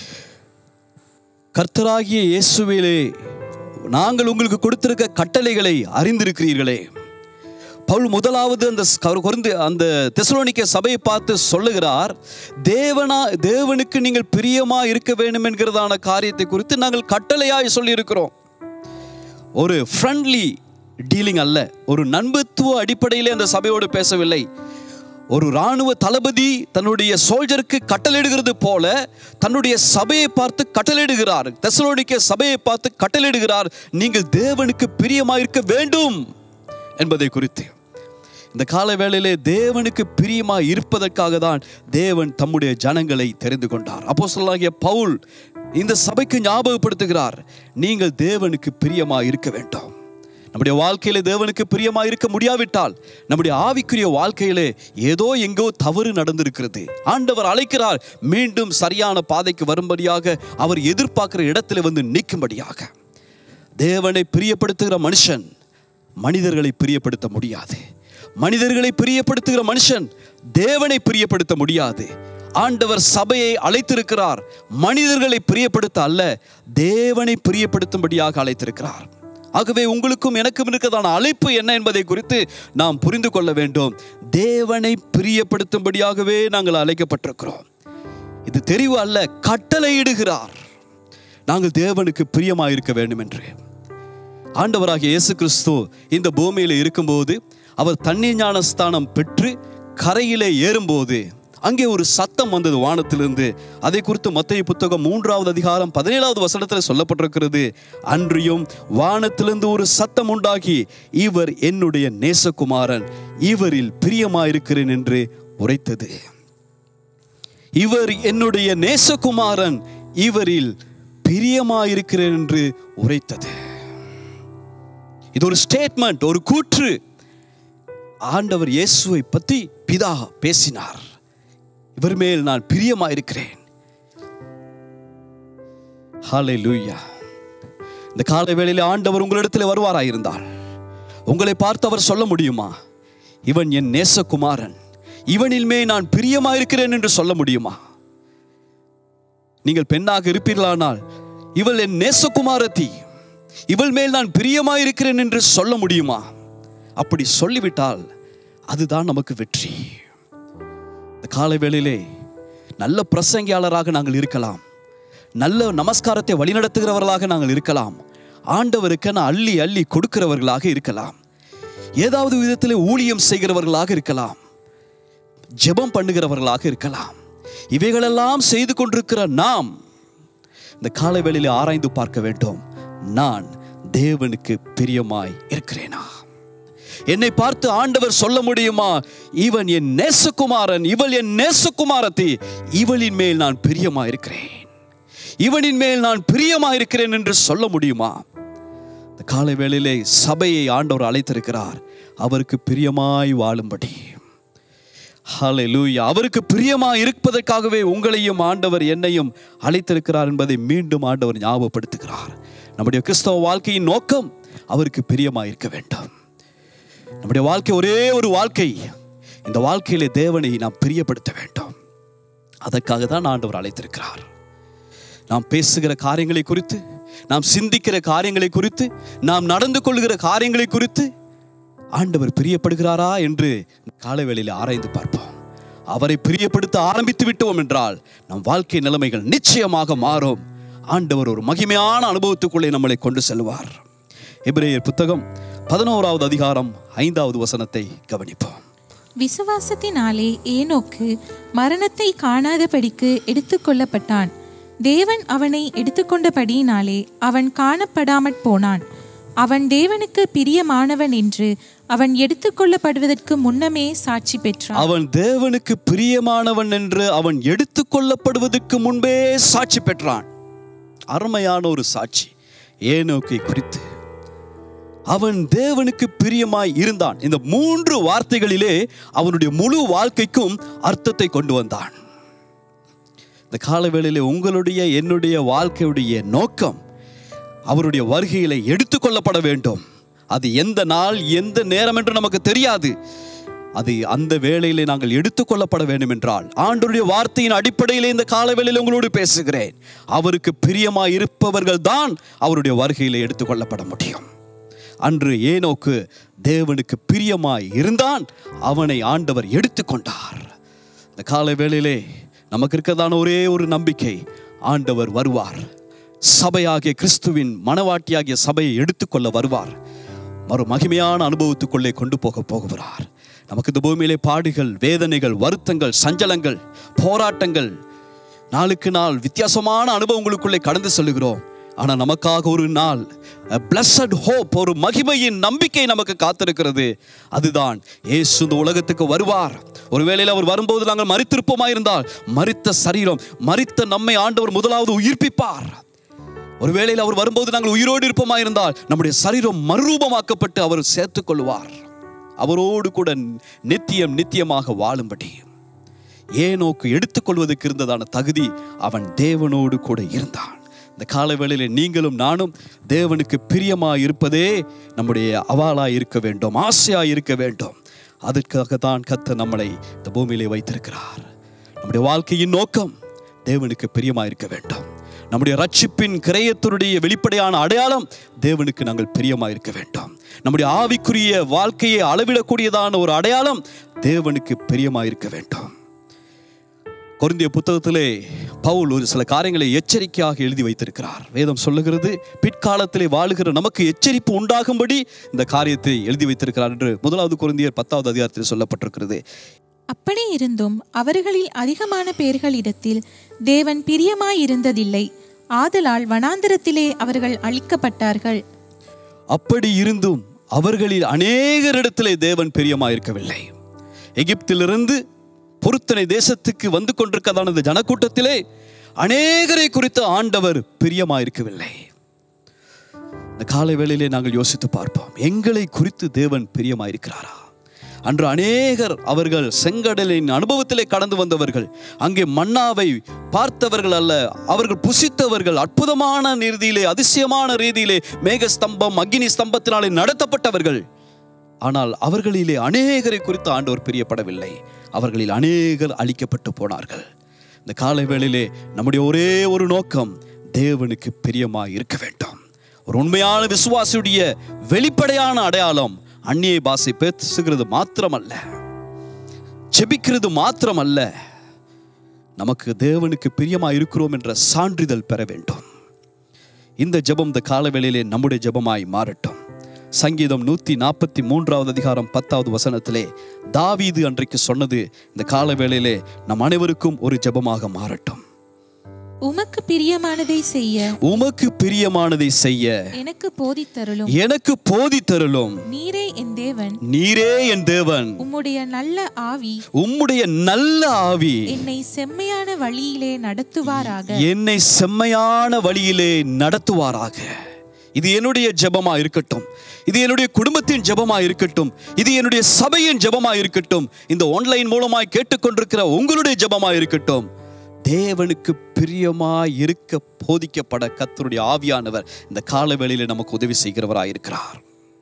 Speaker 3: கர்த்தராகிய இயேசுவிலே நாங்கள் உங்களுக்கு கொடுத்திருக்க கட்டளைகளை அறிந்திருக்கிறீர்களே பவுல் முதலாவது அந்த ஸ்- அவர் கொருந்து அந்த தெசலோனிக்க சபையை பார்த்து சொல்லுகிறார் தேவனா தேவனுக்கு நீங்கள் பிரியமா இருக்க வேண்டும் என்கிறதான காரியத்தை குறித்து நாங்கள் கட்டளையாய் சொல்லியிருக்கிறோம் ஒரு ஃப்ரெண்ட்லி டீலிங் அல்ல ஒரு நண்பத்துவ அடிப்படையிலே அந்த சபையோடு பேசவில்லை ஒரு இராணுவ தளபதி தன்னுடைய சோல்ஜருக்கு கட்டளையிடுகிறது போல தன்னுடைய சபையை பார்த்து கட்டளையிடுகிறார் தெசலோனிக்க சபையை பார்த்து கட்டளையிடுகிறார் நீங்கள் தேவனுக்கு பிரியமாயிருக்க வேண்டும் என்பதை குறித்து இந்த கால வேளையிலே தேவனுக்கு பிரியமாய் இருப்பதற்காக தான் தேவன் தம்முடைய ஜனங்களை தெரிந்து கொண்டார் அப்போ பவுல் இந்த சபைக்கு ஞாபகப்படுத்துகிறார் நீங்கள் தேவனுக்கு பிரியமாய் இருக்க வேண்டும் நம்முடைய வாழ்க்கையில தேவனுக்கு பிரியமாய் இருக்க முடியாவிட்டால் நம்முடைய ஆவிக்குரிய வாழ்க்கையிலே ஏதோ எங்கோ தவறு நடந்திருக்கிறது ஆண்டவர் அழைக்கிறார் மீண்டும் சரியான பாதைக்கு வரும்படியாக அவர் எதிர்பார்க்கிற இடத்துல வந்து நிற்கும்படியாக தேவனை பிரியப்படுத்துகிற மனுஷன் மனிதர்களை பிரியப்படுத்த முடியாது மனிதர்களை பிரியப்படுத்துகிற மனுஷன் தேவனை பிரியப்படுத்த முடியாது ஆண்டவர் சபையை அழைத்திருக்கிறார் மனிதர்களை பிரியப்படுத்த அல்ல தேவனை பிரியப்படுத்தும்படியாக அழைத்திருக்கிறார் ஆகவே உங்களுக்கும் எனக்கும் இருக்கிறதான அழைப்பு என்ன என்பதை குறித்து நாம் புரிந்து கொள்ள வேண்டும் தேவனை பிரியப்படுத்தும்படியாகவே நாங்கள் அழைக்கப்பட்டிருக்கிறோம் இது தெரிவு அல்ல கட்டளையிடுகிறார் நாங்கள் தேவனுக்கு பிரியமாக இருக்க வேண்டும் என்று ஆண்டவராகிய இயேசு கிறிஸ்து இந்த பூமியில் இருக்கும்போது அவர் தண்ணீர் ஞானஸ்தானம் பெற்று கரையிலே ஏறும்போது அங்கே ஒரு சத்தம் வந்தது வானத்திலிருந்து அதை குறித்து மத்திய புத்தகம் மூன்றாவது அதிகாரம் பதினேழாவது வசனத்தில் சொல்லப்பட்டிருக்கிறது அன்றியும் வானத்திலிருந்து ஒரு சத்தம் உண்டாகி இவர் என்னுடைய நேசகுமாரன் இவரில் பிரியமாயிருக்கிறேன் என்று உரைத்தது இவர் என்னுடைய நேசகுமாரன் இவரில் பிரியமாயிருக்கிறேன் என்று உரைத்தது இது ஒரு ஸ்டேட்மெண்ட் ஒரு கூற்று ஆண்டவர் இயேசுவை பற்றி பிதா பேசினார் இவர் மேல் நான் பிரியமாயிருக்கிறேன் ஹalleluya இந்த காலை வேளையில் ஆண்டவர் உங்களிடத்தில் வருவாராயிருந்தால் உங்களை பார்த்து அவர் சொல்ல முடியுமா இவன் என் நேசகுமாரன் இவனில் மே நான் பிரியமாயிருக்கிறேன் என்று சொல்ல முடியுமா நீங்கள் பெண்ணாக இருப்பீர்களானால் இவள் என் நேசகுமாரத்தி இவள் மேல் நான் பிரியமாயிருக்கிறேன் என்று சொல்ல முடியுமா அப்படி சொல்லிவிட்டால் அதுதான் நமக்கு வெற்றி இந்த காலை வேளையிலே நல்ல பிரசங்கியாளராக நாங்கள் இருக்கலாம் நல்ல நமஸ்காரத்தை வழிநடத்துகிறவர்களாக நாங்கள் இருக்கலாம் ஆண்டவருக்கு நான் அள்ளி அள்ளி கொடுக்கிறவர்களாக இருக்கலாம் ஏதாவது விதத்திலே ஊழியம் செய்கிறவர்களாக இருக்கலாம் ஜெபம் பண்ணுகிறவர்களாக இருக்கலாம் இவைகளெல்லாம் செய்து கொண்டிருக்கிற நாம் இந்த காலை வேளையிலே ஆராய்ந்து பார்க்க வேண்டும் நான் தேவனுக்கு பிரியமாய் இருக்கிறேனா என்னை பார்த்து ஆண்டவர் சொல்ல முடியுமா இவன் என் நேசகுமாரன் இவள் என் நேசகுமாரத்தி இவளின் மேல் நான் பிரியமா இருக்கிறேன் இவனின் மேல் நான் பிரியமா இருக்கிறேன் என்று சொல்ல முடியுமா இந்த காலை வேளையிலே சபையை ஆண்டவர் அழைத்திருக்கிறார் அவருக்கு பிரியமாய் வாழும்படி ஹalleluya அவருக்கு பிரியமா இருப்பதற்காகவே உங்களையும் ஆண்டவர் என்னையும் அழைத்திருக்கிறார் என்பதை மீண்டும் ஆண்டவர் ஞாபகப்படுத்துகிறார் நம்முடைய கிறிஸ்தவ வாழ்க்கையின் நோக்கம் அவருக்கு பிரியமா இருக்க வேண்டும் நம்முடைய வாழ்க்கை ஒரே ஒரு வாழ்க்கை இந்த வாழ்க்கையிலே தேவனை நாம் பிரியப்படுத்த வேண்டும் அதற்காக தான் ஆண்டவர் அழைத்திருக்கிறார் நாம் பேசுகிற காரியங்களை குறித்து நாம் சிந்திக்கிற காரியங்களை குறித்து நாம் நடந்து கொள்கிற காரியங்களை குறித்து ஆண்டவர் பிரியப்படுகிறாரா என்று காலை வேளையில் ஆராய்ந்து பார்ப்போம் அவரை பிரியப்படுத்த ஆரம்பித்து விட்டோம் என்றால் நம் வாழ்க்கை நிலைமைகள் நிச்சயமாக மாறும் ஆண்டவர் ஒரு மகிமையான அனுபவத்துக்குள்ளே நம்மளை கொண்டு செல்வார் எபிரேயர் புத்தகம் பதினோராவது அதிகாரம் ஐந்தாவது வசனத்தை கவனிப்போம்
Speaker 4: விசுவாசத்தினாலே ஏனோக்கு மரணத்தை காணாதபடிக்கு எடுத்துக்கொள்ளப்பட்டான் தேவன் அவனை எடுத்துக்கொண்டபடியினாலே அவன் காணப்படாமற் போனான் அவன் தேவனுக்கு பிரியமானவன் என்று அவன் எடுத்துக்கொள்ளப்படுவதற்கு முன்னமே சாட்சி பெற்றான்
Speaker 3: அவன் தேவனுக்கு பிரியமானவன் என்று அவன் எடுத்துக்கொள்ளப்படுவதற்கு முன்பே சாட்சி பெற்றான் அருமையான ஒரு சாட்சி ஏனோக்கை குறித்து அவன் தேவனுக்கு பிரியமாய் இருந்தான் இந்த மூன்று வார்த்தைகளிலே அவனுடைய முழு வாழ்க்கைக்கும் அர்த்தத்தை கொண்டு வந்தான் இந்த காலவேளையிலே உங்களுடைய என்னுடைய வாழ்க்கையுடைய நோக்கம் அவருடைய வருகையிலே எடுத்துக்கொள்ளப்பட வேண்டும் அது எந்த நாள் எந்த நேரம் என்று நமக்கு தெரியாது அது அந்த வேளையிலே நாங்கள் எடுத்துக்கொள்ளப்பட வேண்டும் என்றால் ஆண்டவருடைய வார்த்தையின் அடிப்படையிலே இந்த காலவேளையில் உங்களோடு பேசுகிறேன் அவருக்கு பிரியமாய் இருப்பவர்கள் தான் அவருடைய வருகையிலே எடுத்துக்கொள்ளப்பட முடியும் அன்று ஏனோக்கு தேவனுக்கு பிரியமாய் இருந்தான் அவனை ஆண்டவர் எடுத்துக்கொண்டார் இந்த காலை வேளையிலே நமக்கு இருக்கதான ஒரே ஒரு நம்பிக்கை ஆண்டவர் வருவார் சபையாகிய கிறிஸ்துவின் மனவாட்டியாகிய சபையை எடுத்துக்கொள்ள வருவார் மறு மகிமையான அனுபவத்துக்குள்ளே கொண்டு போக போகிறார் நமக்கு இந்த பூமியிலே பாடுகள் வேதனைகள் வருத்தங்கள் சஞ்சலங்கள் போராட்டங்கள் நாளுக்கு நாள் வித்தியாசமான அனுபவங்களுக்குள்ளே கடந்து செல்கிறோம் ஆனால் நமக்காக ஒரு நாள் பிளஸட் ஹோப் ஒரு மகிமையின் நம்பிக்கை நமக்கு காத்திருக்கிறது அதுதான் இயேசு இந்த உலகத்துக்கு வருவார் ஒருவேளையில் அவர் வரும்போது நாங்கள் மறித்திருப்போமாயிருந்தால் மறித்த சரீரம் மறித்த நம்மை ஆண்டவர் முதலாவது உயிர்ப்பிப்பார் ஒருவேளையில் அவர் வரும்போது நாங்கள் உயிரோடு இருப்போமாயிருந்தால் நம்முடைய சரீரம் மறுரூபமாக்கப்பட்டு அவர் சேர்த்துக் கொள்வார் அவரோடு கூட நித்தியம் நித்தியமாக வாழும்படி ஏனோக்கு எடுத்துக்கொள்வதற்கு இருந்ததான தகுதி அவன் தேவனோடு கூட இருந்தான் இந்த காலவேளையிலே நீங்களும் நானும் தேவனுக்கு பிரியமாக இருப்பதே நம்முடைய அவாளாய் இருக்க வேண்டும் ஆசையாய் இருக்க வேண்டும் அதற்காக தான் கத்த நம்மளை இந்த பூமியிலே வைத்திருக்கிறார் நம்முடைய வாழ்க்கையின் நோக்கம் தேவனுக்கு பிரியமாக இருக்க வேண்டும் நம்முடைய ரட்சிப்பின் கிரயத்தினுடைய வெளிப்படையான அடையாளம் தேவனுக்கு நாங்கள் பிரியமாக இருக்க வேண்டும் நம்முடைய ஆவிக்குரிய வாழ்க்கையை அளவிடக்கூடியதான ஒரு அடையாளம் தேவனுக்கு பிரியமாக இருக்க வேண்டும் கொரிந்திய புத்தகத்திலே பவுல் ஒரு சில காரியங்களை எச்சரிக்கையாக எழுதி வைத்திருக்கிறார் வேதம் சொல்லுகிறது பிற்காலத்திலே வாழுகிற நமக்கு எச்சரிப்பு உண்டாகும்படி இந்த காரியத்தை எழுதி வைத்திருக்கிறார் என்று முதலாவது கொரிந்தியர் பத்தாவது அதிகாரத்தில் சொல்லப்பட்டிருக்கிறது
Speaker 4: அப்படி இருந்தும் அவர்களில் அதிகமான பேர்களிடத்தில் தேவன் பிரியமாயிருந்ததில்லை ஆதலால் வனாந்தரத்திலே அவர்கள் அழிக்கப்பட்டார்கள்
Speaker 3: அப்படி இருந்தும் அவர்களில் அநேகரிடத்திலே தேவன் பிரியமாயிருக்கவில்லை எகிப்திலிருந்து பொருத்தனை தேசத்துக்கு வந்து கொண்டிருக்கதான இந்த ஜனக்கூட்டத்திலே அநேகரை குறித்து ஆண்டவர் பிரியமாயிருக்கவில்லை இந்த காலை வேளையிலே நாங்கள் யோசித்து பார்ப்போம் எங்களை குறித்து தேவன் பிரியமாயிருக்கிறாரா அன்று அநேகர் அவர்கள் செங்கடலின் அனுபவத்திலே கடந்து வந்தவர்கள் அங்கே மன்னாவை பார்த்தவர்கள் அல்ல அவர்கள் புசித்தவர்கள் அற்புதமான ரீதியிலே அதிசயமான ரீதியிலே மேக ஸ்தம்பம் அக்னி ஸ்தம்பத்தினாலே நடத்தப்பட்டவர்கள் ஆனால் அவர்களிலே அநேகரை குறித்து ஆண்டவர் பிரியப்படவில்லை அவர்களில் அநேகர் அழிக்கப்பட்டு போனார்கள் இந்த காலை வேளையிலே நம்முடைய ஒரே ஒரு நோக்கம் தேவனுக்கு பிரியமாய் இருக்க வேண்டும் ஒரு உண்மையான விசுவாசியுடைய வெளிப்படையான அடையாளம் அந்நிய பாஷை பேசுகிறது மாத்திரமல்ல ஜெபிக்கிறது மாத்திரமல்ல நமக்கு தேவனுக்கு பிரியமாய் இருக்கிறோம் என்ற சான்றிதழ் பெற வேண்டும் இந்த ஜெபம் இந்த காலவேளையிலே நம்முடைய ஜெபமாய் மாறட்டும் சங்கீதம் நூத்தி நாற்பத்தி மூன்றாவது அதிகாரம் பத்தாவது வசனத்திலே தாவீது அன்றைக்கு சொன்னது இந்த காலவேளையிலே நம் அனைவருக்கும் ஒரு ஜெபமாக மாறட்டும்
Speaker 4: உமக்கு பிரியமானதை செய்ய
Speaker 3: உமக்கு பிரியமானதை செய்ய
Speaker 4: எனக்கு போதித்தருளும்
Speaker 3: எனக்கு போதித்தருளும்
Speaker 4: நீரே என் தேவன்
Speaker 3: நீரே என் தேவன்
Speaker 4: உம்முடைய நல்ல ஆவி
Speaker 3: உம்முடைய நல்ல ஆவி
Speaker 4: என்னை செம்மையான வழியிலே நடத்துவாராக
Speaker 3: என்னை செம்மையான வழியிலே நடத்துவாராக இது என்னுடைய ஜெபமா இருக்கட்டும் இது என்னுடைய குடும்பத்தின் ஜெபமா இருக்கட்டும் இது என்னுடைய சபையின் ஜெபமா இருக்கட்டும் இந்த ஆன்லைன் மூலமாய் கேட்டுக்கொண்டிருக்கிற உங்களுடைய ஜெபமா இருக்கட்டும் தேவனுக்கு பிரியமாய் இருக்க போதிக்கப்பட கர்த்தருடைய ஆவியானவர் இந்த காலவேளையிலே நமக்கு உதவி செய்கிறவராய் இருக்கிறார்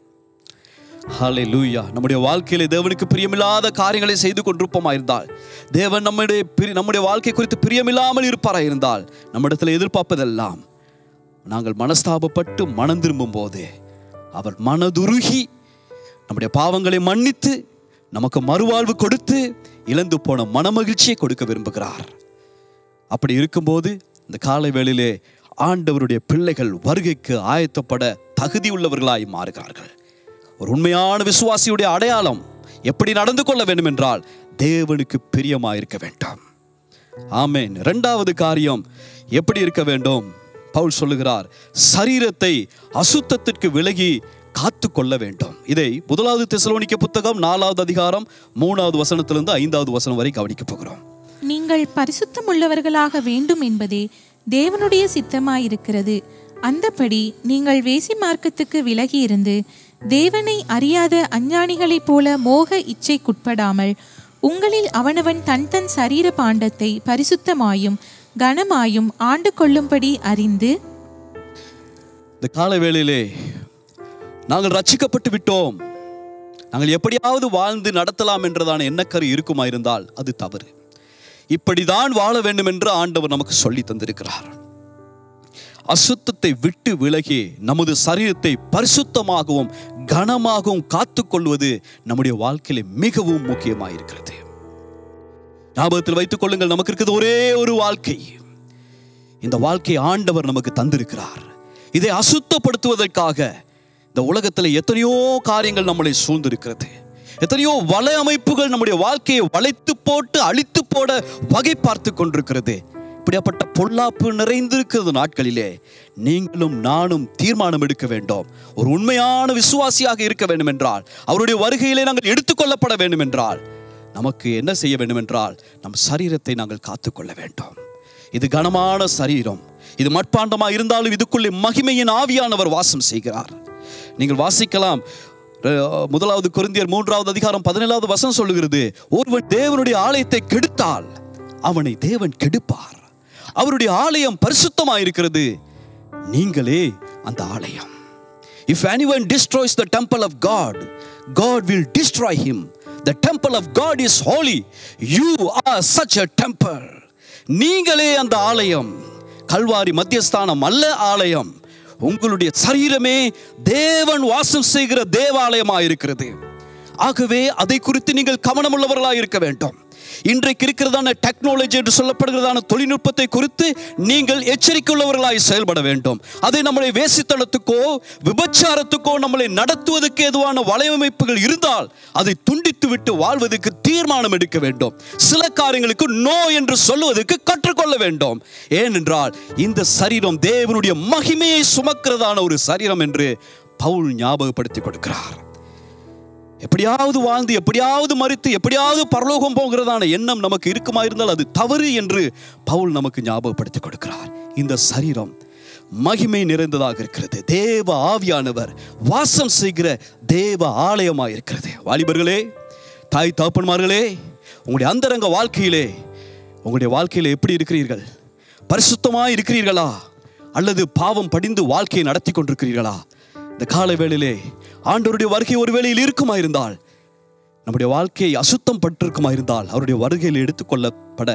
Speaker 3: ஹாலே லூயா நம்முடைய வாழ்க்கையிலே தேவனுக்கு பிரியமில்லாத காரியங்களை செய்து கொண்டிருப்போமா இருந்தால் தேவன் நம்முடைய பிரி- நம்முடைய வாழ்க்கை குறித்து பிரியமில்லாமல் இருப்பாரா இருந்தால் நம்மிடத்தில் எதிர்பார்ப்பதெல்லாம் நாங்கள் மனஸ்தாபப்பட்டு மனம் திரும்பும் போது அவர் மனதுருகி நம்முடைய பாவங்களை மன்னித்து நமக்கு மறுவாழ்வு கொடுத்து இழந்து போன மனமகிழ்ச்சியை கொடுக்க விரும்புகிறார் அப்படி இருக்கும்போது இந்த காலை வேளையிலே ஆண்டவருடைய பிள்ளைகள் வருகைக்கு ஆயத்தப்பட தகுதி உள்ளவர்களாய் மாறுகிறார்கள் ஒரு உண்மையான விசுவாசியுடைய அடையாளம் எப்படி நடந்து கொள்ள வேண்டும் என்றால் தேவனுக்கு பிரியமாயிருக்க வேண்டும் ஆமென் இரண்டாவது காரியம் எப்படி இருக்க வேண்டும் பவுல் சொல்லுகிறார் சரீரத்தை அசுத்தத்திற்கு விலகி காத்து கொள்ள வேண்டும் இதை முதலாவது தெசலோனிக்க புத்தகம் நாலாவது அதிகாரம் மூணாவது வசனத்திலிருந்து ஐந்தாவது வசனம் வரை கவனிக்க போகிறோம்
Speaker 4: நீங்கள் பரிசுத்தம் உள்ளவர்களாக வேண்டும் என்பதே தேவனுடைய சித்தமாயிருக்கிறது அந்தபடி நீங்கள் வேசி மார்க்கத்துக்கு விலகி இருந்து தேவனை அறியாத அஞ்ஞானிகளைப் போல மோக இச்சைக்குட்படாமல் உங்களில் அவனவன் தன் தன் சரீர பாண்டத்தை பரிசுத்தமாயும் கனமாயும் ஆண்டு கொள்ளும்படி அறிந்து
Speaker 3: இந்த கால வேளையிலே நாங்கள் ரட்சிக்கப்பட்டு விட்டோம் நாங்கள் எப்படியாவது வாழ்ந்து நடத்தலாம் என்றதான எண்ணக்கரு இருக்குமா இருந்தால் அது தவறு இப்படிதான் வாழ வேண்டும் என்று ஆண்டவர் நமக்கு சொல்லி தந்திருக்கிறார் அசுத்தத்தை விட்டு விலகி நமது சரீரத்தை பரிசுத்தமாகவும் கனமாகவும் காத்துக்கொள்வது நம்முடைய வாழ்க்கையில மிகவும் முக்கியமாயிருக்கிறது ஞாபகத்தில் வைத்துக் கொள்ளுங்கள் நமக்கு இருக்கிறது ஒரே ஒரு வாழ்க்கை இந்த வாழ்க்கை ஆண்டவர் நமக்கு தந்திருக்கிறார் இதை அசுத்தப்படுத்துவதற்காக இந்த உலகத்தில் எத்தனையோ காரியங்கள் நம்மளை சூழ்ந்திருக்கிறது எத்தனையோ வலை அமைப்புகள் நம்முடைய வாழ்க்கையை வளைத்து போட்டு அழித்து போட வகை பார்த்து கொண்டிருக்கிறது இப்படியாப்பட்ட பொல்லாப்பு நிறைந்திருக்கிறது நாட்களிலே நீங்களும் நானும் தீர்மானம் எடுக்க வேண்டும் ஒரு உண்மையான விசுவாசியாக இருக்க வேண்டும் என்றால் அவருடைய வருகையிலே நாங்கள் எடுத்துக்கொள்ளப்பட வேண்டும் என்றால் நமக்கு என்ன செய்ய வேண்டும் என்றால் நம் சரீரத்தை நாங்கள் காத்துக்கொள்ள வேண்டும் இது கனமான சரீரம் இது மட்பாண்டமா இருந்தாலும் இதுக்குள்ளே மகிமையின் ஆவியானவர் வாசம் செய்கிறார் நீங்கள் வாசிக்கலாம் அஹ், முதலாவது கொரிந்தியர் மூன்றாவது அதிகாரம் பதினேழாவது வசனம் சொல்லுகிறது ஒருவன் தேவனுடைய ஆலயத்தை கெடுத்தால் அவனை தேவன் கெடுப்பார் அவருடைய ஆலயம் பரிசுத்தமாயிருக்கிறது நீங்களே அந்த ஆலயம் If anyone destroys the temple of God, God will destroy him. The temple of God is holy. You are such a temple. நீங்களே அந்த ஆலயம் கல்வாரி மத்தியஸ்தானம் அல்ல ஆலயம் உங்களுடைய சரீரமே தேவன் வாசம் செய்கிற தேவாலயமாக இருக்கிறது ஆகவே அதை குறித்து நீங்கள் கவனமுள்ளவர்களாக இருக்க வேண்டும் இன்றைக்கு இருக்கிறதான டெக்னாலஜி என்று சொல்லப்படுகிறதான தொழில்நுட்பத்தை குறித்து நீங்கள் எச்சரிக்கை உள்ளவர்களாய் செயல்பட வேண்டும் அதை நம்மளை வேசித்தனத்துக்கோ விபச்சாரத்துக்கோ நம்மளை நடத்துவதற்கு எதுவான வலையமைப்புகள் இருந்தால் அதை துண்டித்து விட்டு வாழ்வதற்கு தீர்மானம் எடுக்க வேண்டும் சில காரியங்களுக்கு நோ என்று சொல்லுவதற்கு கற்றுக்கொள்ள வேண்டும் ஏனென்றால் இந்த சரீரம் தேவனுடைய மகிமையை சுமக்கிறதான ஒரு சரீரம் என்று பவுல் ஞாபகப்படுத்தி கொடுக்கிறார் எப்படியாவது வாழ்ந்து எப்படியாவது மறித்து எப்படியாவது பரலோகம் போகிறதான எண்ணம் நமக்கு இருக்குமா இருந்தால் அது தவறு என்று பவுல் நமக்கு ஞாபகப்படுத்தி கொடுக்கிறார் இந்த சரீரம் மகிமை நிறைந்ததாக இருக்கிறது தேவ ஆவியானவர் வாசம் செய்கிற தேவ ஆலயமாக இருக்கிறது வாலிபர்களே தாய் தகப்பன்மார்களே உங்களுடைய அந்தரங்க வாழ்க்கையிலே உங்களுடைய வாழ்க்கையில எப்படி இருக்கிறீர்கள் பரிசுத்தமாக இருக்கிறீர்களா அல்லது பாவம் படிந்து வாழ்க்கையை நடத்தி கொண்டிருக்கிறீர்களா இந்த காலை வேளையிலே ஆண்டவருடைய வருகை ஒரு வேளையில் இருக்குமா இருந்தால் நம்முடைய வாழ்க்கையை அசுத்தம் பட்டிருக்குமா இருந்தால் அவருடைய வருகையில் எடுத்துக்கொள்ளப்பட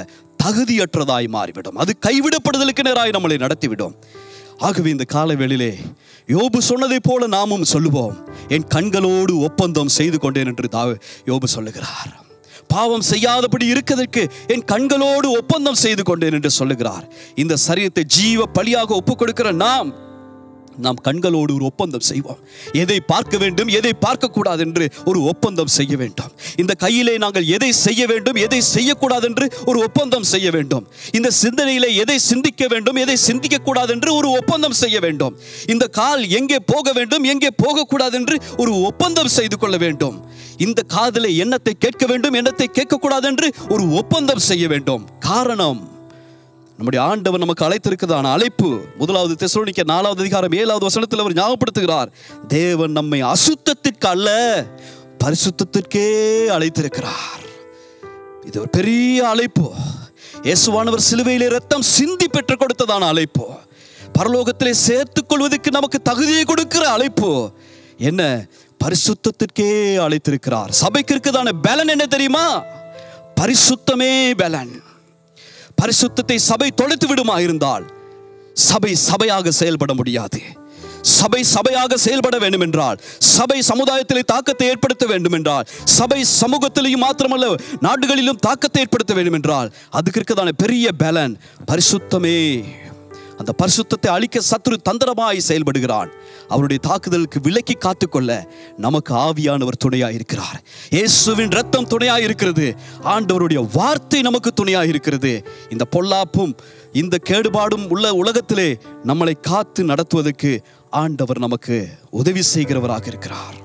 Speaker 3: தகுதியற்றதாய் மாறிவிடும் அது கைவிடப்படுதலுக்கு நேராய் நம்மளை நடத்திவிடும் ஆகவே இந்த கால வேளையிலே யோபு சொன்னதைப் போல நாமும் சொல்லுவோம் என் கண்களோடு ஒப்பந்தம் செய்து கொண்டேன் என்று தாவ யோபு சொல்லுகிறார் பாவம் செய்யாதபடி இருக்கதற்கு என் கண்களோடு ஒப்பந்தம் செய்து கொண்டேன் என்று சொல்லுகிறார் இந்த சரீரத்தை ஜீவ பலியாக ஒப்புக் கொடுக்கிற நாம் நாம் கண்களோடு ஒரு ஒப்பந்தம் செய்வோம் எதை பார்க்க வேண்டும் எதை பார்க்க கூடாது என்று ஒரு ஒப்பந்தம் செய்ய வேண்டும் இந்த கையிலே நாங்கள் எதை செய்ய வேண்டும் எதை செய்யக்கூடாது என்று ஒரு ஒப்பந்தம் செய்ய வேண்டும் இந்த சிந்தனையிலே எதை சிந்திக்க வேண்டும் எதை சிந்திக்க கூடாது என்று ஒரு ஒப்பந்தம் செய்ய வேண்டும் இந்த கால் எங்கே போக வேண்டும் எங்கே போகக்கூடாது என்று ஒரு ஒப்பந்தம் செய்து கொள்ள வேண்டும் இந்த காதிலே எண்ணத்தை கேட்க வேண்டும் எண்ணத்தை கேட்கக்கூடாது என்று ஒரு ஒப்பந்தம் செய்ய வேண்டும் காரணம் நம்முடைய ஆண்டவர் நமக்கு அழைத்திருக்கிறதான அழைப்பு முதலாவது தெசலோனிக்க நாலாவது அதிகாரம் ஏழாவது வசனத்தில் அவர் ஞாபகப்படுத்துகிறார் தேவன் நம்மை அசுத்தத்திற்கு அல்ல பரிசுத்தத்திற்கே அழைத்திருக்கிறார் இது ஒரு பெரிய அழைப்பு இயேசுவானவர் சிலுவையிலே ரத்தம் சிந்தி பெற்றுக் கொடுத்ததான அழைப்பு பரலோகத்திலே சேர்த்துக் கொள்வதற்கு நமக்கு தகுதியை கொடுக்கிற அழைப்பு என்ன பரிசுத்தத்திற்கே அழைத்திருக்கிறார் சபைக்கு இருக்குதான பலன் என்ன தெரியுமா பரிசுத்தமே பலன் பரிசுத்தத்தை சபை தொலைத்து விடுமா இருந்தால் சபை சபையாக செயல்பட முடியாது சபை சபையாக செயல்பட வேண்டும் என்றால் சபை சமுதாயத்திலே தாக்கத்தை ஏற்படுத்த வேண்டும் என்றால் சபை சமூகத்திலேயும் மாத்திரமல்ல நாடுகளிலும் தாக்கத்தை ஏற்படுத்த வேண்டும் என்றால் அதுக்கு இருக்கதான பெரிய பலன் பரிசுத்தமே அந்த பரிசுத்தத்தை அழிக்க சத்துரு தந்திரமாய் செயல்படுகிறான் அவருடைய தாக்குதலுக்கு விலக்கி காத்துக்கொள்ள நமக்கு ஆவியானவர் துணையா இருக்கிறார் இயேசுவின் ரத்தம் துணையா இருக்கிறது ஆண்டவருடைய வார்த்தை நமக்கு துணையா இருக்கிறது இந்த பொல்லாப்பும் இந்த கேடுபாடும் உள்ள உலகத்திலே நம்மளை காத்து நடத்துவதற்கு ஆண்டவர் நமக்கு உதவி செய்கிறவராக இருக்கிறார்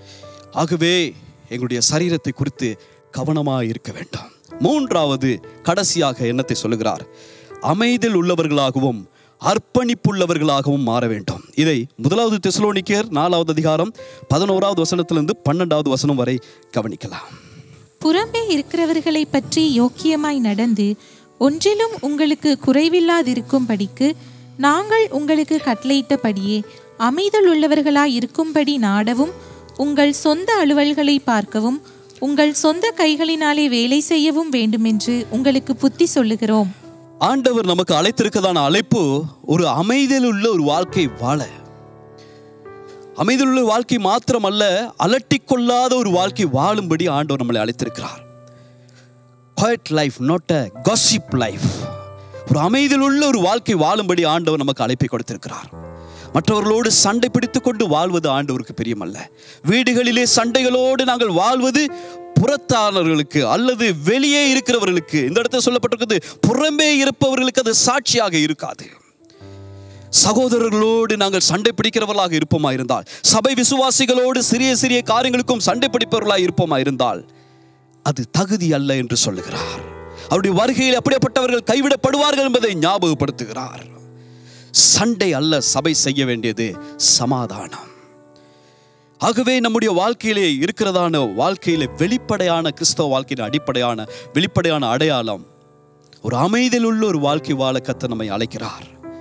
Speaker 3: ஆகவே எங்களுடைய சரீரத்தை குறித்து கவனமாக இருக்க வேண்டும் மூன்றாவது கடைசியாக என்னத்தை சொல்லுகிறார் அமைதியில் உள்ளவர்களாகவும் அர்ப்பணிப்புள்ளவர்களாகவும் மாற வேண்டும் இதை முதலாவது தெசலோனிக்கர் நாலாவது அதிகாரம் பதினோராவது வசனத்திலிருந்து பன்னெண்டாவது வசனம் வரை கவனிக்கலாம்
Speaker 4: புறம்பே இருக்கிறவர்களை பற்றி யோக்கியமாய் நடந்து ஒன்றிலும் உங்களுக்கு குறைவில்லாதிருக்கும்படிக்கு நாங்கள் உங்களுக்கு கட்டளையிட்டபடியே அமைதல் உள்ளவர்களாய் இருக்கும்படி நாடவும் உங்கள் சொந்த அலுவல்களை பார்க்கவும் உங்கள் சொந்த கைகளினாலே வேலை செய்யவும் வேண்டுமென்று உங்களுக்கு புத்தி சொல்லுகிறோம்
Speaker 3: ஆண்டவர் நமக்கு அழைத்திருக்கதான அழைப்பு ஒரு அமைதியில் உள்ள ஒரு வாழ்க்கை வாழ அமைதியில் உள்ள வாழ்க்கை மாத்திரமல்ல அலட்டிக் கொள்ளாத ஒரு வாழ்க்கை வாழும்படி ஆண்டவர் நம்மளை அழைத்திருக்கிறார் quiet life not a gossip life ஒரு அமைதியில் உள்ள ஒரு வாழ்க்கை வாழும்படி ஆண்டவர் நமக்கு அழைப்பை கொடுத்திருக்கிறார் மற்றவர்களோடு சண்டை பிடித்து கொண்டு வாழ்வது ஆண்டவருக்கு பிரியமல்ல வீடுகளிலே சண்டைகளோடு நாங்கள் வாழ்வது புறத்தானவர்களுக்கு அல்லது வெளியே இருக்கிறவர்களுக்கு இந்த இடத்துல சொல்லப்பட்டிருக்கிறது புறம்பே இருப்பவர்களுக்கு அது சாட்சியாக இருக்காது சகோதரர்களோடு நாங்கள் சண்டை பிடிக்கிறவர்களாக இருப்போமா இருந்தால் சபை விசுவாசிகளோடு சிறிய சிறிய காரியங்களுக்கும் சண்டை பிடிப்பவர்களாக இருப்போமா இருந்தால் அது தகுதி அல்ல என்று சொல்லுகிறார் அவருடைய வருகையில் அப்படிப்பட்டவர்கள் கைவிடப்படுவார்கள் என்பதை ஞாபகப்படுத்துகிறார் சண்டை அல்ல சபை செய்ய வேண்டியது சமாதானம் ஆகவே நம்முடைய வாழ்க்கையிலே இருக்கிறதான வாழ்க்கையிலே வெளிப்படையான கிறிஸ்தவ வாழ்க்கையின் அடிப்படையான வெளிப்படையான அடையாளம் ஒரு அமைதியில் உள்ள ஒரு வாழ்க்கை வாழ கத்த நம்மை அழைக்கிறார்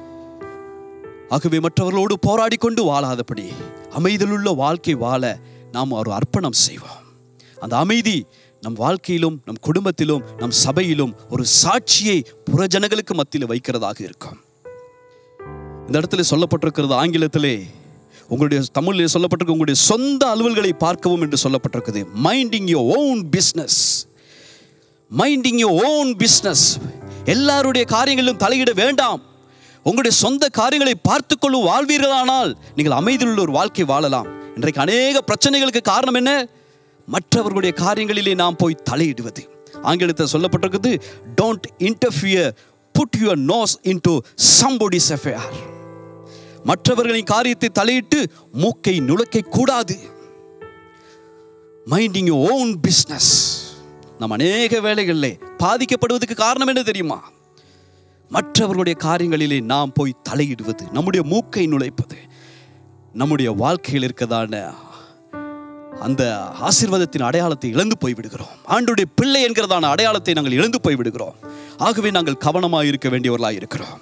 Speaker 3: ஆகவே மற்றவர்களோடு போராடி கொண்டு வாழாதபடி அமைதியிலுள்ள வாழ்க்கை வாழ நாம் ஒரு அர்ப்பணம் செய்வோம் அந்த அமைதி நம் வாழ்க்கையிலும் நம் குடும்பத்திலும் நம் சபையிலும் ஒரு சாட்சியை புறஜனங்களுக்கு மத்தியில் வைக்கிறதாக இருக்கும் இந்த இடத்துல சொல்லப்பட்டிருக்கிறது ஆங்கிலத்திலே உங்களுடைய தமிழில் சொல்லப்பட்டிருக்க உங்களுடைய சொந்த அலுவல்களை பார்க்கவும் என்று சொல்லப்பட்டிருக்குது minding your own business minding your own business எல்லாருடைய காரியங்களிலும் தலையிட வேண்டாம் உங்களுடைய சொந்த காரியங்களை பார்த்துக்கொள்ளும் வாழ்வீர்களானால் நீங்கள் அமைதியுள்ள ஒரு வாழ்க்கை வாழலாம் இன்றைக்கு அநேக பிரச்சனைகளுக்கு காரணம் என்ன மற்றவர்களுடைய காரியங்களிலே நாம் போய் தலையிடுவது ஆங்கிலத்தில் சொல்லப்பட்டிருக்குது don't interfere put your nose into somebody's affair மற்றவர்களின் காரியத்தை தலையிட்டு மூக்கை நுழைக்க கூடாது மைண்டிங் ஓன் பிஸ்னஸ் நம்ம அநேக வேலைகளிலே பாதிக்கப்படுவதற்கு காரணம் என்ன தெரியுமா மற்றவர்களுடைய காரியங்களிலே நாம் போய் தலையிடுவது நம்முடைய மூக்கை நுழைப்பது நம்முடைய வாழ்க்கையில் இருக்கதான அந்த ஆசீர்வாதத்தின் அடையாளத்தை இழந்து போய் விடுகிறோம் ஆண்டுடைய பிள்ளை என்கிறதான அடையாளத்தை நாங்கள் இழந்து போய் விடுகிறோம் ஆகவே நாங்கள் கவனமாக இருக்க வேண்டியவர்களாக இருக்கிறோம்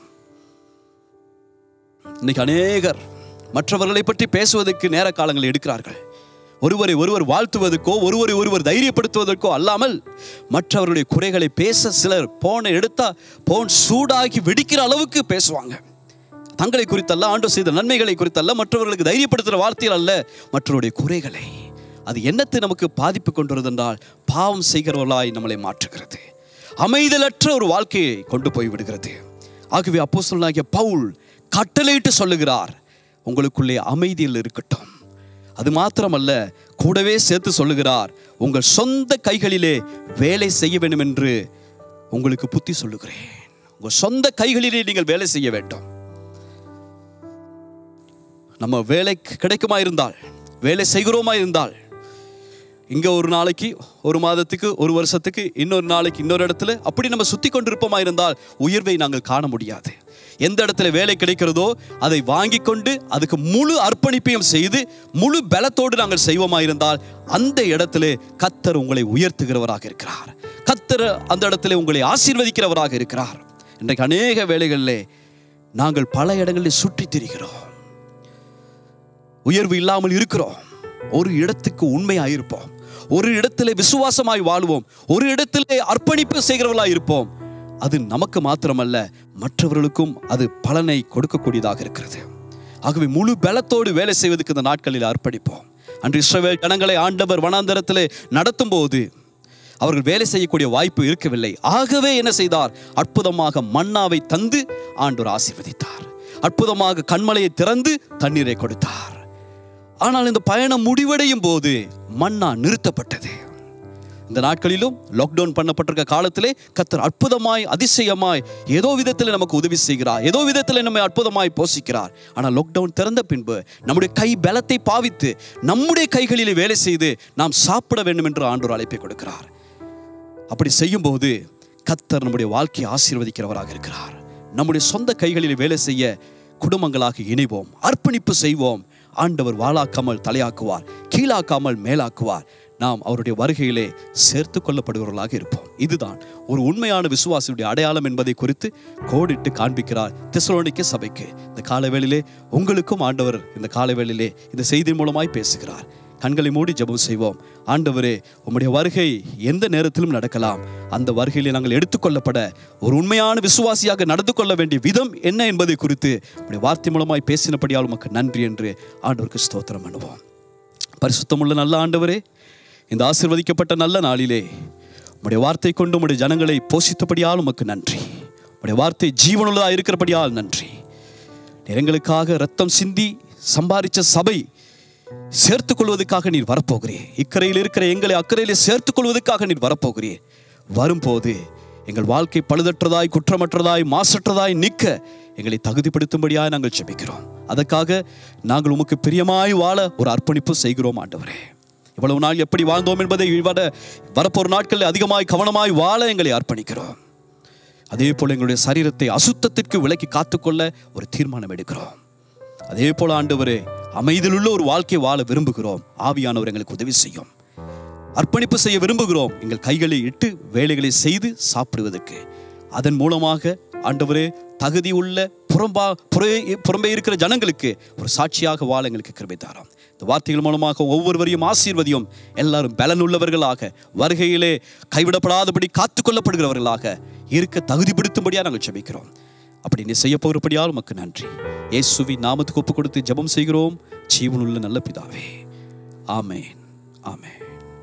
Speaker 3: இன்னைக்கு அநேகர் மற்றவர்களை பற்றி பேசுவதற்கு நேர காலங்கள் எடுக்கிறார்கள் ஒருவரை ஒருவர் வாழ்த்துவதற்கோ ஒருவரை ஒருவர் தைரியப்படுத்துவதற்கோ அல்லாமல் மற்றவருடைய குறைகளை பேச சிலர் போனை எடுத்தா போன் சூடாகி வெடிக்கிற அளவுக்கு பேசுவாங்க தங்களை குறித்தல்ல ஆண்டு செய்த நன்மைகளை குறித்தல்ல மற்றவர்களுக்கு தைரியப்படுத்துகிற வார்த்தைகள் அல்ல மற்றவருடைய குறைகளை அது என்னத்தை நமக்கு பாதிப்பு கொண்டு வருது என்றால் பாவம் செய்கிறவர்களாய் நம்மளை மாற்றுகிறது அமைதலற்ற ஒரு வாழ்க்கையை கொண்டு போய் விடுகிறது ஆகவே அப்போஸ்தலனாகிய பவுல் கட்டளையிட்டு சொல்லுகிறார் உங்களுக்குள்ளே அமைதியில் இருக்கட்டும் அது மாத்திரமல்ல கூடவே சேர்த்து சொல்லுகிறார் உங்கள் சொந்த கைகளிலே வேலை செய்ய வேண்டும் என்று உங்களுக்கு புத்தி சொல்லுகிறேன் உங்கள் சொந்த கைகளிலே நீங்கள் வேலை செய்ய வேண்டும் நம்ம வேலை கிடைக்குமா இருந்தால் வேலை செய்கிறோமா இருந்தால் இங்கே ஒரு நாளைக்கு ஒரு மாதத்துக்கு ஒரு வருஷத்துக்கு இன்னொரு நாளைக்கு இன்னொரு இடத்துல அப்படி நம்ம சுத்தி கொண்டிருப்போமா இருந்தால் உயர்வை நாங்கள் காண முடியாது எந்த இடத்துல வேலை கிடைக்கிறதோ அதை வாங்கி கொண்டு அதுக்கு முழு அர்ப்பணிப்பையும் செய்து முழு பலத்தோடு நாங்கள் செய்வோமா இருந்தால் அந்த இடத்துல கத்தர் உங்களை உயர்த்துகிறவராக இருக்கிறார் கத்தர் அந்த இடத்துல உங்களை ஆசீர்வதிக்கிறவராக இருக்கிறார் இன்றைக்கு அநேக வேலைகளிலே நாங்கள் பல இடங்களில் சுற்றித் திரிகிறோம் உயர்வு இல்லாமல் இருக்கிறோம் ஒரு இடத்துக்கு உண்மையாக இருப்போம் ஒரு இடத்திலே விசுவாசமாய் வாழ்வோம் ஒரு இடத்திலே அர்ப்பணிப்பு செய்கிறவர்களாய் இருப்போம் அது நமக்கு மாத்திரமல்ல மற்றவர்களுக்கும் அது பலனை கொடுக்கக்கூடியதாக இருக்கிறது ஆகவே முழு பலத்தோடு வேலை செய்வதற்கு இந்த நாட்களில் அர்ப்பணிப்போம் அன்று இஸ்ரவேல் ஜனங்களை ஆண்டவர் வனாந்தரத்திலே நடத்தும் போது அவர்கள் வேலை செய்யக்கூடிய வாய்ப்பு இருக்கவில்லை ஆகவே என்ன செய்தார் அற்புதமாக மன்னாவை தந்து ஆண்டவர் ஆசீர்வதித்தார் அற்புதமாக கண்மலையை திறந்து தண்ணீரை கொடுத்தார் ஆனால் இந்த பயணம் முடிவடையும் போது மன்னா நிறுத்தப்பட்டது இந்த நாட்களிலும் லாக்டவுன் பண்ணப்பட்டிருக்க காலத்திலே கத்தர் அற்புதமாய் அதிசயமாய் ஏதோ விதத்தில் நமக்கு உதவி செய்கிறார் ஏதோ விதத்தில் நம்மை அற்புதமாய் போஷிக்கிறார் ஆனால் லாக்டவுன் திறந்த பின்பு நம்முடைய கை பலத்தை பாவித்து நம்முடைய கைகளிலே வேலை செய்து நாம் சாப்பிட வேண்டும் என்று ஆண்டோர் அழைப்பை கொடுக்கிறார் அப்படி செய்யும்போது கத்தர் நம்முடைய வாழ்க்கையை ஆசீர்வதிக்கிறவராக இருக்கிறார் நம்முடைய சொந்த கைகளில் வேலை செய்ய குடும்பங்களாக இணைவோம் அர்ப்பணிப்பு செய்வோம் ஆண்டவர் வாளாக்காமல் தலையாக்குவார் கீழாக்காமல் மேலாக்குவார் நாம் அவருடைய வருகையிலே சேர்த்து கொள்ளப்படுபவர்களாக இருப்போம் இதுதான் ஒரு உண்மையான விசுவாசியுடைய அடையாளம் என்பதை குறித்து கோடிட்டு காண்பிக்கிறார் தெசலோனிக்க சபைக்கு இந்த காலவேளையிலே உங்களுக்கும் ஆண்டவர் இந்த காலவேளையிலே இந்த செய்தி மூலமாய் பேசுகிறார் கண்களை மூடி ஜெபம் செய்வோம் ஆண்டவரே உம்முடைய வருகை எந்த நேரத்திலும் நடக்கலாம் அந்த வருகையிலே நாங்கள் எடுத்துக்கொள்ளப்பட ஒரு உண்மையான விசுவாசியாக நடந்து கொள்ள வேண்டிய விதம் என்ன என்பதை குறித்து உம்முடைய வார்த்தை மூலமாய் பேசினபடியால் உமக்கு நன்றி என்று ஆண்டவருக்கு ஸ்தோத்திரம் பண்ணுவோம் பரிசுத்தமுள்ள நல்ல ஆண்டவரே இந்த ஆசிர்வதிக்கப்பட்ட நல்ல நாளிலே உம்முடைய வார்த்தை கொண்டு உம்முடைய ஜனங்களை போஷித்தபடியால் உமக்கு நன்றி உம்முடைய வார்த்தை ஜீவனுள்ளதாக இருக்கிறபடியால் நன்றி நீர் எங்களுக்காக ரத்தம் சிந்தி சம்பாதிச்ச சபை சேர்த்துக் கொள்வதற்காக நீர் வரப்போகிறீர் இக்கரையில் இருக்கிற எங்களை அக்கறையில் சேர்த்துக் கொள்வதற்காக நீர் வரப்போகிறீர் வரும்போது எங்கள் வாழ்க்கை பழுதற்றதாய் குற்றமற்றதாய் மாசற்றதாய் நிற்க எங்களை தகுதிப்படுத்தும்படியாய் நாங்கள் ஜெபிக்கிறோம் அதற்காக நாங்கள் உமக்கு பிரியமாய் வாழ ஒரு அர்ப்பணிப்பு செய்கிறோம் ஆண்டவரே இவ்வளவு நாள் எப்படி வாழ்ந்தோம் என்பதை வர வரப்போற நாட்களில் அதிகமாய் கவனமாய் வாழ எங்களை அர்ப்பணிக்கிறோம் அதே போல எங்களுடைய சரீரத்தை அசுத்தத்திற்கு விலக்கி காத்துக்கொள்ள ஒரு தீர்மானம் எடுக்கிறோம் அதே போல ஆண்டவரே அமைதியிலுள்ள ஒரு வாழ்க்கை வாழ விரும்புகிறோம் ஆவியானவர் எங்களுக்கு உதவி செய்யும் அர்ப்பணிப்பு செய்ய விரும்புகிறோம் எங்கள் கைகளை இட்டு வேலைகளை செய்து சாப்பிடுவதற்கு அதன் மூலமாக ஆண்டவரே தகுதி உள்ள புறம்பா புற- புறம்பே இருக்கிற ஜனங்களுக்கு ஒரு சாட்சியாக வாழ எங்களுக்கு கிருபை தாரோம் இந்த வார்த்தைகள் மூலமாக ஒவ்வொருவரையும் ஆசீர்வதியும் எல்லாரும் பலனுள்ளவர்களாக வருகையிலே கைவிடப்படாதபடி காத்துக்கொள்ளப்படுகிறவர்களாக இருக்க தகுதிப்படுத்தும்படியாக நாங்கள் ஜெபிக்கிறோம் அப்படி நீ செய்ய போகிறபடியால் உமக்கு நன்றி இயேசுவி நாமத்துக்கு ஒப்பு கொடுத்து ஜெபம் செய்கிறோம் ஜீவனுள்ள நல்ல பிதாவே ஆமென் ஆமென்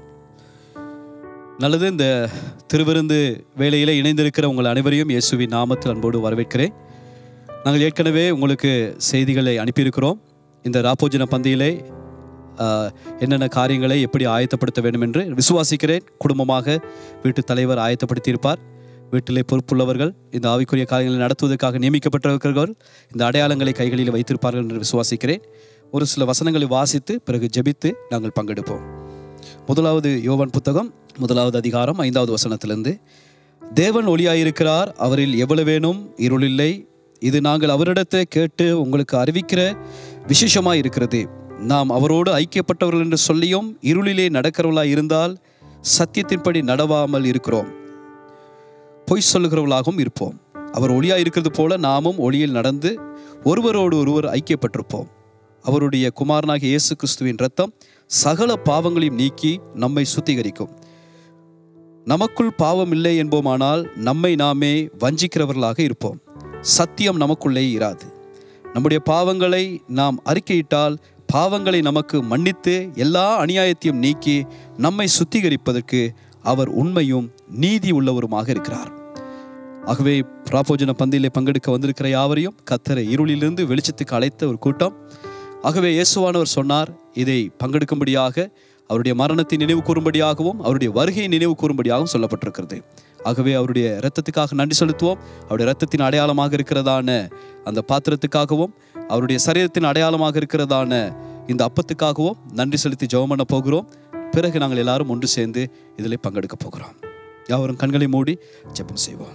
Speaker 3: நல்லது இந்த திருவிருந்து வேலையில் இணைந்திருக்கிற உங்கள் அனைவரையும் இயேசுவின் நாமத்தில் அன்போடு வரவேற்கிறேன் நாங்கள் ஏற்கனவே உங்களுக்கு செய்திகளை அனுப்பியிருக்கிறோம் இந்த ராப்போஜன பந்தியிலே ஆஹ், என்னென்ன காரியங்களை எப்படி ஆயத்தப்படுத்த வேண்டும் என்று விசுவாசிக்கிறேன் குடும்பமாக வீட்டு தலைவர் ஆயத்தப்படுத்தியிருப்பார் வீட்டிலே பொறுப்புள்ளவர்கள் இந்த ஆவிக்குரிய காரியங்களை நடத்துவதற்காக நியமிக்கப்பட்டிருக்கிறவர்கள் இந்த அடையாளங்களை கைகளில் வைத்திருப்பார்கள் என்று விசுவாசிக்கிறேன் ஒரு சில வசனங்களை வாசித்து பிறகு ஜெபித்து நாங்கள் பங்கெடுப்போம் முதலாவது யோவான் புத்தகம் முதலாவது அதிகாரம் ஐந்தாவது வசனத்திலிருந்து தேவன் ஒளியாயிருக்கிறார் அவரில் எவ்வளவேனும் இருளில்லை இது நாங்கள் அவரிடத்தை கேட்டு உங்களுக்கு அறிவிக்கிற விசேஷமாய் இருக்கிறது நாம் அவரோடு ஐக்கியப்பட்டவர்கள் என்று சொல்லியும் இருளிலே நடக்கிறவர்களாய் இருந்தால் சத்தியத்தின்படி நடவாமல் இருக்கிறோம் பொய் சொல்லுகிறவர்களாகவும் இருப்போம் அவர் ஒளியாக இருக்கிறது போல நாமும் ஒளியில் நடந்து ஒருவரோடு ஒருவர் ஐக்கியப்பட்டிருப்போம் அவருடைய குமாரனாகிய இயேசு கிறிஸ்துவின் ரத்தம் சகல பாவங்களையும் நீக்கி நம்மை சுத்திகரிக்கும் நமக்குள் பாவம் இல்லை என்போமானால் நம்மை நாமே வஞ்சிக்கிறவர்களாக இருப்போம் சத்தியம் நமக்குள்ளே இராது நம்முடைய பாவங்களை நாம் அறிக்கையிட்டால் பாவங்களை நமக்கு மன்னித்து எல்லா அநியாயத்தையும் நீக்கி நம்மை சுத்திகரிப்பதற்கு அவர் உண்மையும் நீதி உள்ளவருமாக இருக்கிறார் ஆகவே பிராபோஜன பந்தியிலே பங்கெடுக்க வந்திருக்கிற யாவரையும் கத்தரை இருளிலிருந்து வெளிச்சத்துக்கு அழைத்த ஒரு கூட்டம் ஆகவே இயேசுவானவர் சொன்னார் இதை பங்கெடுக்கும்படியாக அவருடைய மரணத்தை நினைவு கூறும்படியாகவும் அவருடைய வருகையை நினைவு கூறும்படியாகவும் சொல்லப்பட்டிருக்கிறது ஆகவே அவருடைய இரத்தத்துக்காக நன்றி செலுத்துவோம் அவருடைய இரத்தத்தின் அடையாளமாக இருக்கிறதான அந்த பாத்திரத்துக்காகவும் அவருடைய சரீரத்தின் அடையாளமாக இருக்கிறதான இந்த அப்பத்துக்காகவும் நன்றி செலுத்தி ஜெபம் பண்ண போகிறோம் பிறகு நாங்கள் எல்லாரும் ஒன்று சேர்ந்து இதில் பங்கெடுக்க போகிறோம் யாவரும் கண்களை மூடி ஜெபம் செய்வோம்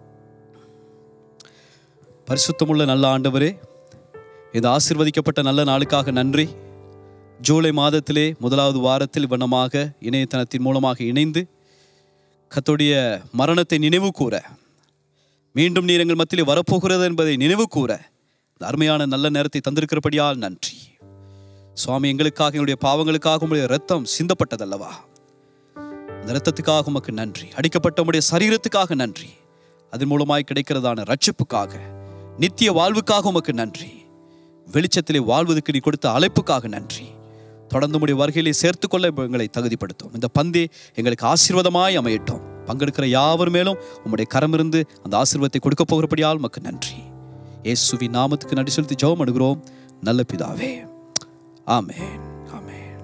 Speaker 3: பரிசுத்தமுள்ள நல்ல ஆண்டவரே இந்த ஆசிர்வதிக்கப்பட்ட நல்ல நாளுக்காக நன்றி ஜூலை மாதத்திலே முதலாவது வாரத்தில் வண்ணமாக இணையதளத்தின் மூலமாக இணைந்து கத்தோடைய மரணத்தை நினைவு கூற மீண்டும் நீர் எங்கள் மத்தியிலே வரப்போகிறது என்பதை நினைவு கூற இந்த அருமையான நல்ல நேரத்தை தந்திருக்கிறபடியால் நன்றி சுவாமி எங்களுக்காக எங்களுடைய பாவங்களுக்காக உங்களுடைய ரத்தம் சிந்தப்பட்டதல்லவா அந்த ரத்தத்துக்காக உமக்கு நன்றி அடிக்கப்பட்ட உம்முடைய சரீரத்துக்காக நன்றி அதன் மூலமாய் கிடைக்கிறதான ரட்சிப்புக்காக நித்திய வாழ்வுக்காக உமக்கு நன்றி வெளிச்சத்திலே வாழ்வதற்கு நீ கொடுத்த அழைப்புக்காக நன்றி தொடர்ந்து உடைய வருகையிலே சேர்த்துக்கொள்ள எங்களை தகுதிப்படுத்தும் இந்த பந்தே எங்களுக்கு ஆசீர்வாதமாய் அமையட்டும் பங்கெடுக்கிற யாவர் மேலும் உம்முடைய கரம் இருந்து அந்த ஆசீர்வாதத்தை கொடுக்க போகிறபடியால் உமக்கு நன்றி இயேசுவி நாமத்துக்கு நன்றி செலுத்தி ஜெபம் அணுகிறோம் நல்ல பிதாவே ஆமென் ஆமென்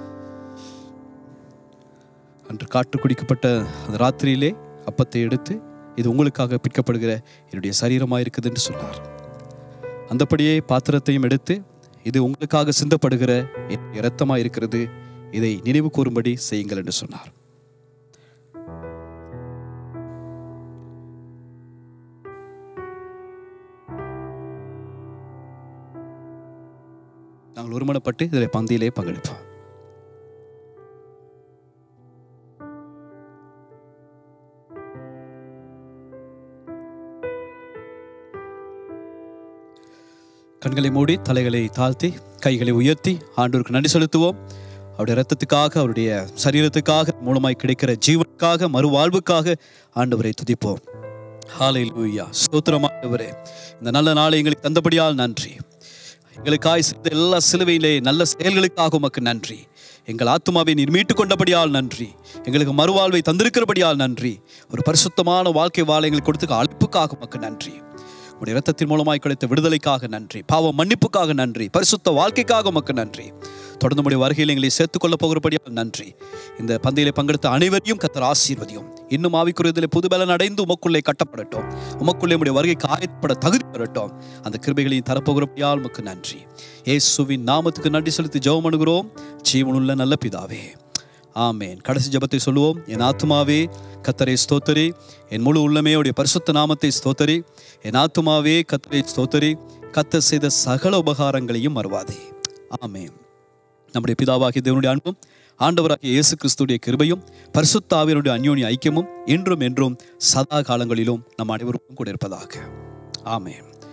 Speaker 3: அன்று காற்று குடிக்கப்பட்ட அந்த ராத்திரியிலே அப்பத்தை எடுத்து இது உங்களுக்காக பிற்கப்படுகிற என்னுடைய சரீரமாக இருக்குது என்று சொன்னார் அந்தபடியே பாத்திரத்தையும் எடுத்து இது உங்களுக்காக சிந்தப்படுகிற என்னுடைய இரத்தமாக இருக்கிறது இதை நினைவு கூறும்படி செய்யுங்கள் என்று சொன்னார் நாங்கள் ஒருமனப்பட்டு இதில் பந்தியிலே பங்கெடுப்போம் கண்களை மூடி தலைகளை தாழ்த்தி கைகளை உயர்த்தி ஆண்டவருக்கு நன்றி செலுத்துவோம் அவருடைய இரத்தத்துக்காக அவருடைய சரீரத்துக்காக மூலமாய் கிடைக்கிற ஜீவனுக்காக மறுவாழ்வுக்காக ஆண்டவரை துதிப்போம் ஹalleluya ஸ்தோத்திரம் ஆண்டவரே இந்த நல்ல நாளை எங்களுக்கு தந்தபடியால் நன்றி எங்களுக்காய் செய்த எல்லா சிலுவையிலே நல்ல செயல்களுக்காக உமக்கு நன்றி எங்கள் ஆத்மாவை நீர் மீட்டு கொண்டபடியால் நன்றி எங்களுக்கு மறுவாழ்வை தந்திருக்கிறபடியால் நன்றி ஒரு பரிசுத்தமான வாழ்க்கை வாழ எங்களுக்கு கொடுத்துக்க அழைப்புக்காக உமக்கு நன்றி உடைய இரத்தத்தின் மூலமாய் கிடைத்த விடுதலைக்காக நன்றி பாவ மன்னிப்புக்காக நன்றி பரிசுத்த வாழ்க்கைக்காக உமக்கு நன்றி தொடர்ந்து உடைய வருகையில் எங்களை சேர்த்துக் கொள்ள போகிறபடியால் நன்றி இந்த பந்தையிலே பங்கெடுத்த அனைவரையும் கத்தர் ஆசீர்வதியும் இன்னும் ஆவிக்குரியதிலே புதுபலன் அடைந்து உமக்குள்ளே கட்டப்படட்டும் உமக்குள்ளே உடைய வருகைக்கு ஆயத்தப்பட தகுதி பெறட்டும் அந்த கிருபைகளையும் தரப்போகிறபடியால் உமக்கு நன்றி இயேசுவின் நாமத்துக்கு நன்றி செலுத்தி ஜெபம் அணுகிறோம் ஜீவனுள்ள நல்ல பிதாவே ஆமேன் கடைசி ஜெபத்தை சொல்லுவோம் என் ஆத்துமாவே கத்தரை ஸ்தோத்தரி என் முழு உள்ளமே உடைய பரிசுத்த நாமத்தை ஸ்தோத்தரி என் ஆத்துமாவே கத்தரை ஸ்தோத்தரி கத்தர் செய்த சகல உபகாரங்களையும் மறவாதே ஆமேன் நம்முடைய பிதாவாகிய தேவனுடைய அன்பும் ஆண்டவராகிய இயேசு கிறிஸ்துடைய கிருபையும் பரிசுத்த ஆவியனுடைய அந்யோன்ய ஐக்கியமும் இன்றும் என்றும் சதா காலங்களிலும் நம் அனைவருக்கும் கூட இருப்பதாக ஆமேன்